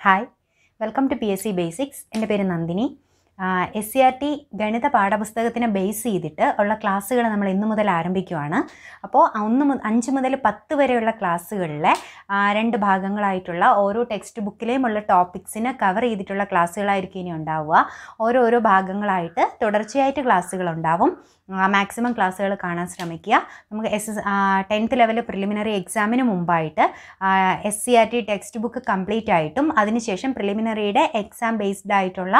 hi welcome to P S C basics എൻ്റെ പേര് Nandini S C R T ഗണിത പാഠപുസ്തകത്തിനെ ബേസ് ചെയ്തിട്ട് ഉള്ള ക്ലാസ്സുകൾ നമ്മൾ ഇന്നു മുതൽ ആരംഭിക്കുവാണ് അപ്പോൾ ഒന്ന് മുതൽ അഞ്ച് മുതൽ പത്ത് വരെയുള്ള ക്ലാസ്സുകളിലെ ആ, രണ്ട് ഭാഗങ്ങളായിട്ടുള്ള ഓരോ ടെക്സ്റ്റ് ബുക്കിലെയും ഉള്ള ടോപ്പിക്സിന് കവർ ചെയ്തിട്ടുള്ള ക്ലാസ്സുകളായിരിക്കും ഇനി ഉണ്ടാവുക ഓരോരോ ഭാഗങ്ങളായിട്ട് തുടർച്ചയായിട്ട് ക്ലാസ്സുകൾ ഉണ്ടാവും മാക്സിമം ക്ലാസ്സുകൾ കാണാൻ ശ്രമിക്കുക നമുക്ക് S S tenth level preliminary എക്സാമിന് മുമ്പായിട്ട് S C R T text book complete ആയിട്ടും അതിനുശേഷം പ്രിലിമിനറിയുടെ എക്സാം ബേസ്ഡ് ആയിട്ടുള്ള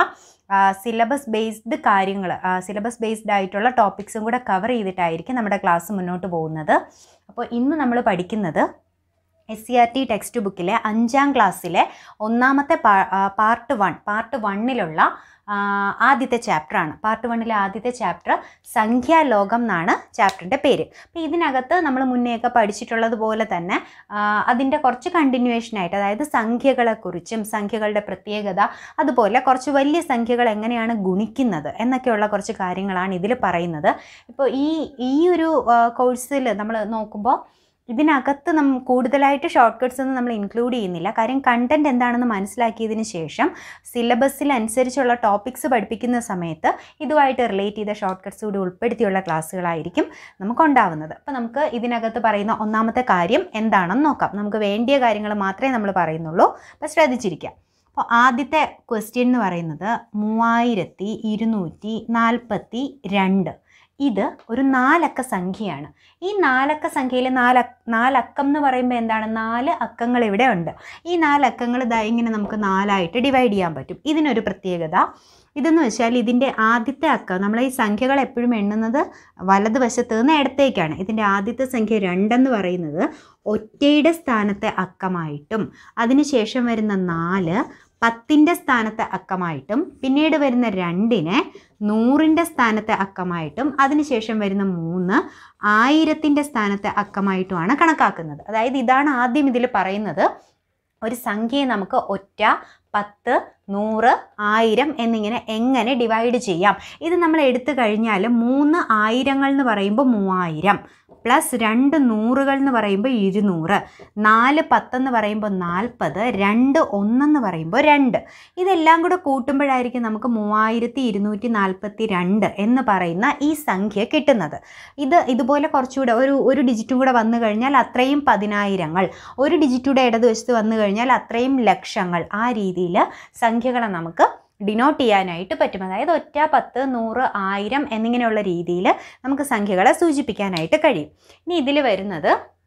സിലബസ് ബേസ്ഡ് കാര്യങ്ങൾ സിലബസ് ബേസ്ഡ് ആയിട്ടുള്ള ടോപ്പിക്സും കൂടെ കവർ ചെയ്തിട്ടായിരിക്കും നമ്മുടെ ക്ലാസ് മുന്നോട്ട് പോകുന്നത് അപ്പോൾ ഇന്ന് നമ്മൾ പഠിക്കുന്നത് S C R T text ബുക്കിലെ അഞ്ചാം ക്ലാസ്സിലെ ഒന്നാമത്തെ പാർട്ട് വൺ പാർട്ട് വണ്ണിലുള്ള ആദ്യത്തെ ചാപ്റ്ററാണ് പാർട്ട് വണ്ണിലെ ആദ്യത്തെ ചാപ്റ്റർ സംഖ്യാലോകം എന്നാണ് ചാപ്റ്ററിൻ്റെ പേര് അപ്പോൾ ഇതിനകത്ത് നമ്മൾ മുന്നേയൊക്കെ പഠിച്ചിട്ടുള്ളത് പോലെ തന്നെ അതിൻ്റെ കുറച്ച് കണ്ടിന്യൂവേഷനായിട്ട് അതായത് സംഖ്യകളെക്കുറിച്ചും സംഖ്യകളുടെ പ്രത്യേകത അതുപോലെ കുറച്ച് വലിയ സംഖ്യകൾ എങ്ങനെയാണ് ഗുണിക്കുന്നത് എന്നൊക്കെയുള്ള കുറച്ച് കാര്യങ്ങളാണ് ഇതിൽ പറയുന്നത് ഇപ്പോൾ ഈ ഈ ഒരു കോഴ്സിൽ നമ്മൾ നോക്കുമ്പോൾ ഇതിനകത്ത് നം കൂടുതലായിട്ട് ഷോർട്ട് കട്ട്സ് ഒന്നും നമ്മൾ ഇൻക്ലൂഡ് ചെയ്യുന്നില്ല കാര്യം കണ്ടൻറ് എന്താണെന്ന് മനസ്സിലാക്കിയതിന് ശേഷം സിലബസിലനുസരിച്ചുള്ള ടോപ്പിക്സ് പഠിപ്പിക്കുന്ന സമയത്ത് ഇതുമായിട്ട് റിലേറ്റ് ചെയ്ത ഷോർട്ട് കട്ട്സ് കൂടി ഉൾപ്പെടുത്തിയുള്ള ക്ലാസ്സുകളായിരിക്കും നമുക്ക് ഉണ്ടാവുന്നത് അപ്പോൾ നമുക്ക് ഇതിനകത്ത് പറയുന്ന ഒന്നാമത്തെ കാര്യം എന്താണെന്ന് നോക്കാം നമുക്ക് വേണ്ടിയ കാര്യങ്ങൾ മാത്രമേ നമ്മൾ പറയുന്നുള്ളൂ അപ്പോൾ ശ്രദ്ധിച്ചിരിക്കുക അപ്പോൾ ആദ്യത്തെ ക്വസ്റ്റ്യൻ എന്ന് പറയുന്നത് മൂവായിരത്തി ഇരുന്നൂറ്റി നാൽപ്പത്തി രണ്ട് ഇത് ഒരു നാലക്ക സംഖ്യയാണ് ഈ നാലക്ക സംഖ്യയിൽ നാല നാലക്കം എന്ന് പറയുമ്പോൾ എന്താണ് നാല് അക്കങ്ങൾ ഇവിടെ ഉണ്ട് ഈ നാലക്കങ്ങൾ ദാ ഇങ്ങനെ നമുക്ക് നാലായിട്ട് ഡിവൈഡ് ചെയ്യാൻ പറ്റും ഇതിനൊരു പ്രത്യേകത ഇതെന്ന് വെച്ചാൽ ഇതിൻ്റെ ആദ്യത്തെ അക്കം നമ്മൾ ഈ സംഖ്യകൾ എപ്പോഴും എണ്ണുന്നത് വലതുവശത്ത് നിന്ന് ഇടത്തേക്കാണ് ഇതിൻ്റെ ആദ്യത്തെ സംഖ്യ രണ്ടെന്ന് പറയുന്നത് ഒറ്റയുടെ സ്ഥാനത്തെ അക്കമായിട്ടും അതിനുശേഷം വരുന്ന നാല് പത്തിൻ്റെ സ്ഥാനത്തെ അക്കമായിട്ടും പിന്നീട് വരുന്ന രണ്ടിനെ നൂറിൻ്റെ സ്ഥാനത്തെ അക്കമായിട്ടും അതിനുശേഷം വരുന്ന മൂന്ന് ആയിരത്തിൻ്റെ സ്ഥാനത്തെ അക്കമായിട്ടുമാണ് കണക്കാക്കുന്നത് അതായത് ഇതാണ് ആദ്യം ഇതിൽ പറയുന്നത് ഒരു സംഖ്യയെ നമുക്ക് ഒറ്റ പത്ത് നൂറ് ആയിരം എന്നിങ്ങനെ എങ്ങനെ ഡിവൈഡ് ചെയ്യാം ഇത് നമ്മൾ എടുത്തു കഴിഞ്ഞാൽ മൂന്ന് ആയിരങ്ങൾ എന്ന് പറയുമ്പോൾ മൂവായിരം പ്ലസ് രണ്ട് നൂറുകൾ എന്ന് പറയുമ്പോൾ ഇരുന്നൂറ് നാല് പത്തെന്ന് പറയുമ്പോൾ നാൽപ്പത് രണ്ട് ഒന്നെന്ന് പറയുമ്പോൾ രണ്ട് ഇതെല്ലാം കൂടെ കൂട്ടുമ്പോഴായിരിക്കും നമുക്ക് മൂവായിരത്തി ഇരുന്നൂറ്റി നാൽപ്പത്തി രണ്ട് എന്ന് പറയുന്ന ഈ സംഖ്യ കിട്ടുന്നത് ഇത് ഇതുപോലെ കുറച്ചുകൂടെ ഒരു ഒരു ഡിജിറ്റും കൂടെ വന്നു കഴിഞ്ഞാൽ അത്രയും പതിനായിരങ്ങൾ ഒരു ഡിജിറ്റൂടെ ഇടതുവശത്ത് വന്നു കഴിഞ്ഞാൽ അത്രയും ലക്ഷങ്ങൾ ആ രീതിയിൽ സംഖ്യകളെ നമുക്ക് ഡിനോട്ട് ചെയ്യാനായിട്ട് പറ്റും അതായത് ഒറ്റ പത്ത് നൂറ് ആയിരം എന്നിങ്ങനെയുള്ള രീതിയിൽ നമുക്ക് സംഖ്യകളെ സൂചിപ്പിക്കാനായിട്ട് കഴിയും ഇനി ഇതിൽ വരുന്നത്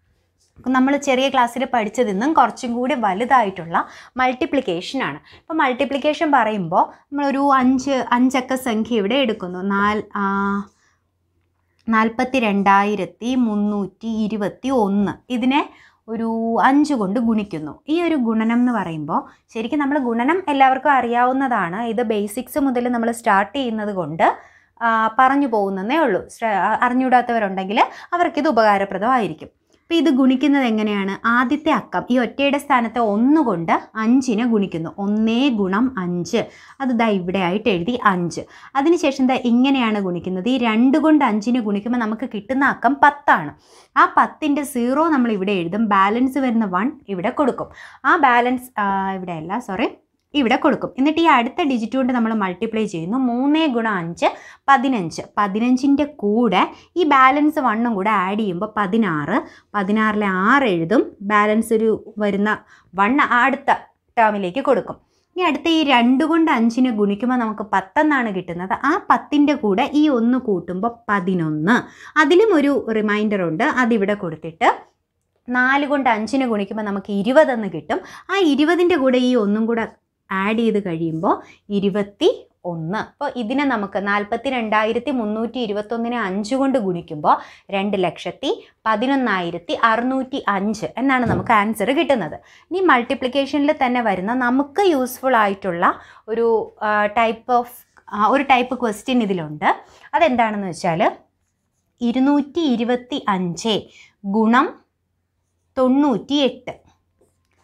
നമ്മൾ ചെറിയ ക്ലാസ്സിൽ പഠിച്ചതിൽ നിന്നും കുറച്ചും കൂടി വലുതായിട്ടുള്ള മൾട്ടിപ്ലിക്കേഷനാണ് ഇപ്പോൾ മൾട്ടിപ്ലിക്കേഷൻ പറയുമ്പോൾ നമ്മളൊരു അഞ്ച് അഞ്ചക്ക സംഖ്യ ഇവിടെ എടുക്കുന്നു നാൽ നാൽപ്പത്തി രണ്ടായിരത്തി മുന്നൂറ്റി ഇരുപത്തി ഒന്ന് ഇതിനെ ഒരു അഞ്ച് കൊണ്ട് ഗുണിക്കുന്നു ഈ ഒരു ഗുണനം എന്ന് പറയുമ്പോൾ ശരിക്കും നമ്മൾ ഗുണനം എല്ലാവർക്കും അറിയാവുന്നതാണ് ഇത് ബേസിക്സ് മുതൽ നമ്മൾ സ്റ്റാർട്ട് ചെയ്യുന്നത് കൊണ്ട് പറഞ്ഞു പോകുന്നതേ ഉള്ളൂ അറിഞ്ഞുകൂടാത്തവരുണ്ടെങ്കിൽ അവർക്കിത് ഉപകാരപ്രദമായിരിക്കും അപ്പോൾ ഇത് ഗുണിക്കുന്നത് എങ്ങനെയാണ് ആദ്യത്തെ അക്കം ഈ ഒറ്റയുടെ സ്ഥാനത്ത് ഒന്ന് കൊണ്ട് അഞ്ചിനെ ഗുണിക്കുന്നു ഒന്നേ ഗുണം അഞ്ച് അത് ദാ ഇവിടെ ആയിട്ട് എഴുതി അഞ്ച് അതിനുശേഷം ദാ ഇങ്ങനെയാണ് ഗുണിക്കുന്നത് ഈ രണ്ട് കൊണ്ട് അഞ്ചിനെ ഗുണിക്കുമ്പോൾ നമുക്ക് കിട്ടുന്ന അക്കം പത്താണ് ആ പത്തിൻ്റെ സീറോ നമ്മൾ ഇവിടെ എഴുതും ബാലൻസ് വരുന്ന വൺ ഇവിടെ കൊടുക്കും ആ ബാലൻസ് ഇവിടെ അല്ല സോറി ഇവിടെ കൊടുക്കും എന്നിട്ട് ഈ അടുത്ത ഡിജിറ്റ് കൊണ്ട് നമ്മൾ മൾട്ടിപ്ലൈ ചെയ്യുന്നു മൂന്നേ ഗുണം അഞ്ച് പതിനഞ്ച് പതിനഞ്ചിൻ്റെ കൂടെ ഈ ബാലൻസ് വണ്ണും കൂടെ ആഡ് ചെയ്യുമ്പോൾ പതിനാറ് പതിനാറിലെ ആറ് എഴുതും ബാലൻസ് ഒരു വരുന്ന വൺ അടുത്ത ടേമിലേക്ക് കൊടുക്കും ഇനി അടുത്ത ഈ രണ്ട് കൊണ്ട് അഞ്ചിനെ ഗുണിക്കുമ്പോൾ നമുക്ക് പത്തെന്നാണ് കിട്ടുന്നത് ആ പത്തിൻ്റെ കൂടെ ഈ ഒന്ന് കൂട്ടുമ്പോൾ പതിനൊന്ന് അതിലും ഒരു റിമൈൻഡർ ഉണ്ട് അതിവിടെ കൊടുത്തിട്ട് നാല് കൊണ്ട് അഞ്ചിനെ ഗുണിക്കുമ്പോൾ നമുക്ക് ഇരുപതെന്ന് കിട്ടും ആ ഇരുപതിൻ്റെ കൂടെ ഈ ഒന്നും കൂടെ ആഡ് ചെയ്ത് കഴിയുമ്പോൾ ഇരുപത്തി ഒന്ന് അപ്പോൾ ഇതിനെ നമുക്ക് നാൽപ്പത്തി രണ്ടായിരത്തി മുന്നൂറ്റി ഇരുപത്തൊന്നിനെ അഞ്ച് കൊണ്ട് ഗുണിക്കുമ്പോൾ രണ്ട് ലക്ഷത്തി പതിനൊന്നായിരത്തി അറുന്നൂറ്റി അഞ്ച് എന്നാണ് നമുക്ക് ആൻസർ കിട്ടുന്നത് ഇനി മൾട്ടിപ്ലിക്കേഷനിൽ തന്നെ വരുന്ന നമുക്ക് യൂസ്ഫുൾ ആയിട്ടുള്ള ഒരു ടൈപ്പ് ഓഫ് ഒരു ടൈപ്പ് ക്വസ്റ്റ്യൻ ഇതിലുണ്ട് അതെന്താണെന്ന് വെച്ചാൽ ഇരുന്നൂറ്റി ഇരുപത്തി അഞ്ച് ഗുണം തൊണ്ണൂറ്റി എട്ട്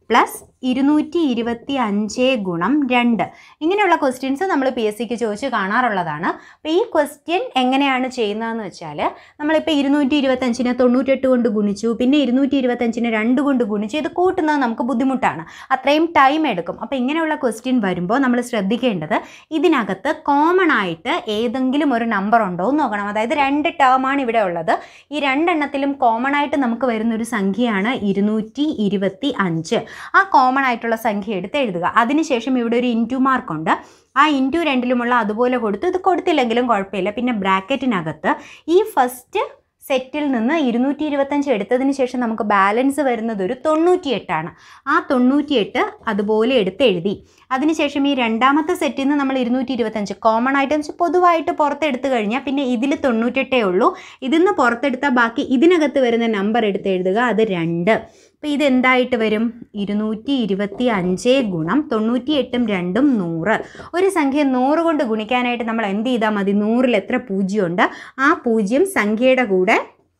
പ്ലസ് ഇരുന്നൂറ്റി ഇരുപത്തി അഞ്ച് ഗുണം രണ്ട് ഇങ്ങനെയുള്ള ക്വസ്റ്റ്യൻസ് നമ്മൾ പി എസ് സിക്ക് ചോദിച്ച് കാണാറുള്ളതാണ് അപ്പോൾ ഈ ക്വസ്റ്റ്യൻ എങ്ങനെയാണ് ചെയ്യുന്നതെന്ന് വെച്ചാൽ നമ്മളിപ്പോൾ ഇരുന്നൂറ്റി ഇരുപത്തഞ്ചിനെ തൊണ്ണൂറ്റെട്ട് കൊണ്ട് ഗുണിച്ചു പിന്നെ ഇരുന്നൂറ്റി ഇരുപത്തഞ്ചിനെ രണ്ട് കൊണ്ട് ഗുണിച്ചു ഇത് കൂട്ടുന്നത് നമുക്ക് ബുദ്ധിമുട്ടാണ് അത്രയും ടൈം എടുക്കും അപ്പോൾ ഇങ്ങനെയുള്ള ക്വസ്റ്റ്യൻ വരുമ്പോൾ നമ്മൾ ശ്രദ്ധിക്കേണ്ടത് ഇതിനകത്ത് കോമൺ ആയിട്ട് ഏതെങ്കിലും ഒരു നമ്പർ ഉണ്ടോ എന്ന് നോക്കണം അതായത് രണ്ട് ടേമാണ് ഇവിടെ ഉള്ളത് ഈ രണ്ടെണ്ണത്തിലും കോമൺ ആയിട്ട് നമുക്ക് വരുന്ന ഒരു സംഖ്യയാണ് ഇരുന്നൂറ്റി ഇരുപത്തി അഞ്ച് ആ കോമൺ ആയിട്ടുള്ള സംഖ്യ എടുത്ത് എഴുതുക അതിനുശേഷം ഇവിടെ ഒരു ഇൻറ്റു മാർക്കുണ്ട് ആ ഇൻറ്റു രണ്ടിലുമുള്ള അതുപോലെ കൊടുത്തു ഇത് കൊടുത്തില്ലെങ്കിലും കുഴപ്പമില്ല പിന്നെ ബ്രാക്കറ്റിനകത്ത് ഈ ഫസ്റ്റ് സെറ്റിൽ നിന്ന് ഇരുന്നൂറ്റി ഇരുപത്തഞ്ച് എടുത്തതിന് ശേഷം നമുക്ക് ബാലൻസ് വരുന്നത് ഒരു തൊണ്ണൂറ്റിയെട്ടാണ് ആ തൊണ്ണൂറ്റിയെട്ട് അതുപോലെ എടുത്ത് എഴുതി അതിനുശേഷം ഈ രണ്ടാമത്തെ സെറ്റിൽ നിന്ന് നമ്മൾ ഇരുന്നൂറ്റി ഇരുപത്തഞ്ച് കോമൺ ആയിട്ട് എന്ന് വെച്ചാൽ പൊതുവായിട്ട് പുറത്തെടുത്ത് കഴിഞ്ഞാൽ പിന്നെ ഇതിൽ തൊണ്ണൂറ്റെട്ടേ ഉള്ളൂ ഇതിൽ നിന്ന് പുറത്തെടുത്താൽ ബാക്കി ഇതിനകത്ത് വരുന്ന നമ്പർ എടുത്ത് എഴുതുക അത് രണ്ട് അപ്പോൾ ഇതെന്തായിട്ട് വരും ഇരുന്നൂറ്റി ഇരുപത്തി അഞ്ച് ഗുണം തൊണ്ണൂറ്റി എട്ടും രണ്ടും നൂറ് ഒരു സംഖ്യ നൂറ് കൊണ്ട് ഗുണിക്കാനായിട്ട് നമ്മൾ എന്ത് ചെയ്താൽ മതി നൂറിൽ എത്ര പൂജ്യമുണ്ട് ആ പൂജ്യം സംഖ്യയുടെ കൂടെ